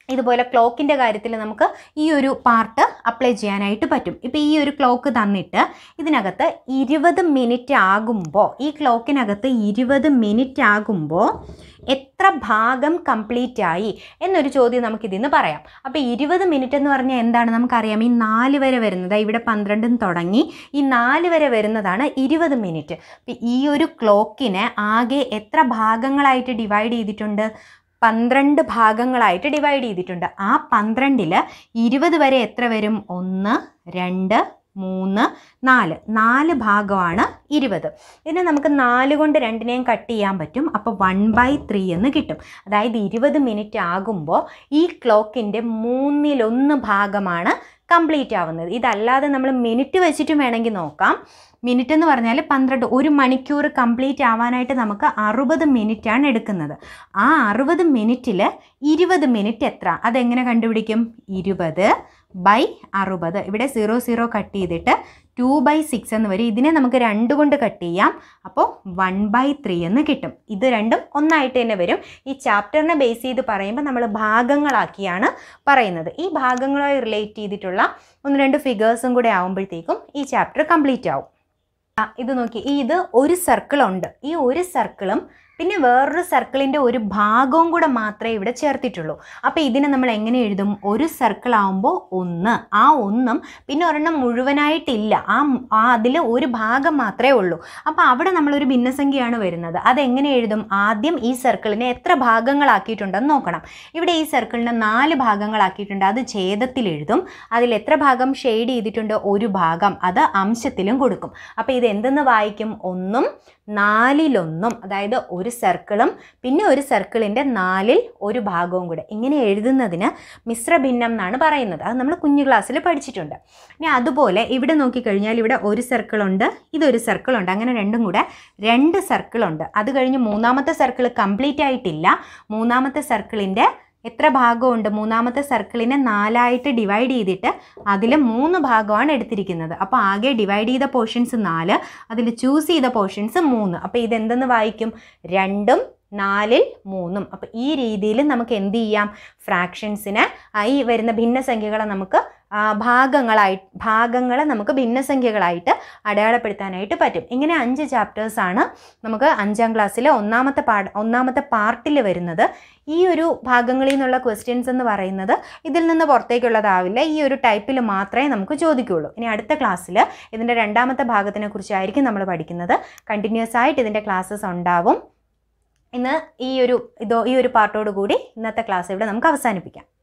ഇതുപോലെ ക്ലോക്കിൻ്റെ കാര്യത്തിൽ നമുക്ക് ഈ ഒരു പാർട്ട് അപ്ലൈ ചെയ്യാനായിട്ട് പറ്റും ഇപ്പോൾ ഈ ഒരു ക്ലോക്ക് തന്നിട്ട് ഇതിനകത്ത് ഇരുപത് മിനിറ്റ് ആകുമ്പോൾ ഈ ക്ലോക്കിനകത്ത് ഇരുപത് മിനിറ്റ് ആകുമ്പോൾ എത്ര ഭാഗം കംപ്ലീറ്റ് ആയി എന്നൊരു ചോദ്യം നമുക്കിതിൽ നിന്ന് പറയാം അപ്പോൾ ഇരുപത് മിനിറ്റ് എന്ന് പറഞ്ഞാൽ എന്താണ് നമുക്കറിയാം ഈ നാല് വരെ വരുന്നത് ഇവിടെ പന്ത്രണ്ടും തുടങ്ങി ഈ നാല് വരെ വരുന്നതാണ് ഇരുപത് മിനിറ്റ് അപ്പോൾ ഈ ഒരു ക്ലോക്കിനെ ആകെ എത്ര ഭാഗങ്ങളായിട്ട് ഡിവൈഡ് ചെയ്തിട്ടുണ്ട് പന്ത്രണ്ട് ഭാഗങ്ങളായിട്ട് ഡിവൈഡ് ചെയ്തിട്ടുണ്ട് ആ പന്ത്രണ്ടിൽ ഇരുപത് വരെ എത്ര വരും ഒന്ന് രണ്ട് മൂന്ന് നാല് നാല് ഭാഗമാണ് ഇരുപത് ഇതിനെ നമുക്ക് നാല് കൊണ്ട് രണ്ടിനെയും കട്ട് ചെയ്യാൻ പറ്റും അപ്പോൾ വൺ ബൈ ത്രീ എന്ന് കിട്ടും അതായത് ഇരുപത് മിനിറ്റ് ആകുമ്പോൾ ഈ ക്ലോക്കിൻ്റെ മൂന്നിലൊന്ന് ഭാഗമാണ് കംപ്ലീറ്റ് ആവുന്നത് ഇതല്ലാതെ നമ്മൾ മിനിറ്റ് വെച്ചിട്ടും വേണമെങ്കിൽ നോക്കാം മിനിറ്റ് എന്ന് പറഞ്ഞാൽ പന്ത്രണ്ട് ഒരു മണിക്കൂർ കംപ്ലീറ്റ് ആവാനായിട്ട് നമുക്ക് അറുപത് മിനിറ്റാണ് എടുക്കുന്നത് ആ അറുപത് മിനിറ്റിൽ ഇരുപത് മിനിറ്റ് എത്ര അതെങ്ങനെ കണ്ടുപിടിക്കും ഇരുപത് ബൈ അറുപത് ഇവിടെ സീറോ സീറോ കട്ട് ചെയ്തിട്ട് ടു ബൈ സിക്സ് എന്ന് വരും ഇതിനെ നമുക്ക് രണ്ട് കൊണ്ട് കട്ട് ചെയ്യാം അപ്പോൾ വൺ ബൈ ത്രീ എന്ന് കിട്ടും ഇത് രണ്ടും ഒന്നായിട്ട് തന്നെ വരും ഈ ചാപ്റ്ററിനെ ബേസ് ചെയ്ത് പറയുമ്പോൾ നമ്മൾ ഭാഗങ്ങളാക്കിയാണ് പറയുന്നത് ഈ ഭാഗങ്ങളുമായി റിലേറ്റ് ചെയ്തിട്ടുള്ള ഒന്ന് രണ്ട് ഫിഗേഴ്സും കൂടെ ആകുമ്പോഴത്തേക്കും ഈ ചാപ്റ്റർ കംപ്ലീറ്റ് ആവും ആ, ഇത് നോക്കി ഈ ഇത് ഒരു സർക്കിൾ ഉണ്ട് ഈ ഒരു സർക്കിളും പിന്നെ വേറൊരു സർക്കിളിൻ്റെ ഒരു ഭാഗവും കൂടെ മാത്രമേ ഇവിടെ ചേർത്തിട്ടുള്ളൂ അപ്പോൾ ഇതിനെ നമ്മൾ എങ്ങനെ എഴുതും ഒരു സർക്കിൾ ആകുമ്പോൾ ഒന്ന് ആ ഒന്നും പിന്നെ ഒരെണ്ണം മുഴുവനായിട്ടില്ല ആ ആ അതിൽ ഒരു ഭാഗം മാത്രമേ ഉള്ളൂ അപ്പോൾ അവിടെ നമ്മളൊരു ഭിന്നസംഖ്യയാണ് വരുന്നത് അതെങ്ങനെ എഴുതും ആദ്യം ഈ സർക്കിളിനെ എത്ര ഭാഗങ്ങളാക്കിയിട്ടുണ്ടെന്ന് നോക്കണം ഇവിടെ ഈ സർക്കിളിനെ നാല് ഭാഗങ്ങളാക്കിയിട്ടുണ്ട് അത് ഛേദത്തിൽ എഴുതും അതിൽ എത്ര ഭാഗം ഷെയ്ഡ് ചെയ്തിട്ടുണ്ട് ഒരു ഭാഗം അത് അംശത്തിലും കൊടുക്കും അപ്പോൾ ഇത് എന്തെന്ന് വായിക്കും ഒന്നും നാലിലൊന്നും അതായത് ഒരു സർക്കിളും പിന്നെ ഒരു സർക്കിളിൻ്റെ നാലിൽ ഒരു ഭാഗവും കൂടെ ഇങ്ങനെ എഴുതുന്നതിന് മിശ്രഭിന്നം എന്നാണ് പറയുന്നത് അത് നമ്മൾ കുഞ്ഞു ക്ലാസ്സിൽ പഠിച്ചിട്ടുണ്ട് ഇനി അതുപോലെ ഇവിടെ നോക്കിക്കഴിഞ്ഞാൽ ഇവിടെ ഒരു സർക്കിളുണ്ട് ഇതൊരു സർക്കിളുണ്ട് അങ്ങനെ രണ്ടും കൂടെ രണ്ട് സർക്കിളുണ്ട് അത് കഴിഞ്ഞ് മൂന്നാമത്തെ സർക്കിൾ കംപ്ലീറ്റ് ആയിട്ടില്ല മൂന്നാമത്തെ സർക്കിളിൻ്റെ എത്ര ഭാഗമുണ്ട് മൂന്നാമത്തെ സർക്കിളിനെ നാലായിട്ട് ഡിവൈഡ് ചെയ്തിട്ട് അതിൽ മൂന്ന് ഭാഗമാണ് എടുത്തിരിക്കുന്നത് അപ്പോൾ ആകെ ഡിവൈഡ് ചെയ്ത പോർഷൻസ് നാല് അതിൽ ചൂസ് ചെയ്ത പോർഷൻസ് മൂന്ന് അപ്പോൾ ഇതെന്തെന്ന് വായിക്കും രണ്ടും നാലിൽ മൂന്നും അപ്പോൾ ഈ രീതിയിൽ നമുക്ക് എന്ത് ചെയ്യാം ഫ്രാക്ഷൻസിന് ഈ വരുന്ന ഭിന്നസംഖ്യകളെ നമുക്ക് ആ, ഭാഗങ്ങളായി ഭാഗങ്ങളെ നമുക്ക് ഭിന്നസംഖ്യകളായിട്ട് അടയാളപ്പെടുത്താനായിട്ട് പറ്റും ഇങ്ങനെ അഞ്ച് ചാപ്റ്റേഴ്സാണ് നമുക്ക് അഞ്ചാം ക്ലാസ്സിലെ ഒന്നാമത്തെ പാഠ ഒന്നാമത്തെ പാർട്ടിൽ വരുന്നത് ഈ ഒരു ഭാഗങ്ങളിൽ നിന്നുള്ള ക്വസ്റ്റ്യൻസ് എന്ന് പറയുന്നത് ഇതിൽ നിന്ന് പുറത്തേക്കുള്ളതാവില്ല ഈ ഒരു ടൈപ്പിൽ മാത്രമേ നമുക്ക് ചോദിക്കുകയുള്ളൂ ഇനി അടുത്ത ക്ലാസ്സിൽ ഇതിൻ്റെ രണ്ടാമത്തെ ഭാഗത്തിനെ കുറിച്ചായിരിക്കും നമ്മൾ പഠിക്കുന്നത് കണ്ടിന്യൂസ് ആയിട്ട് ഇതിൻ്റെ ക്ലാസ്സസ് ഉണ്ടാവും ഇന്ന് ഈ ഒരു ഇതോ ഈ ഒരു പാർട്ടോട് കൂടി ഇന്നത്തെ ക്ലാസ് ഇവിടെ നമുക്ക് അവസാനിപ്പിക്കാം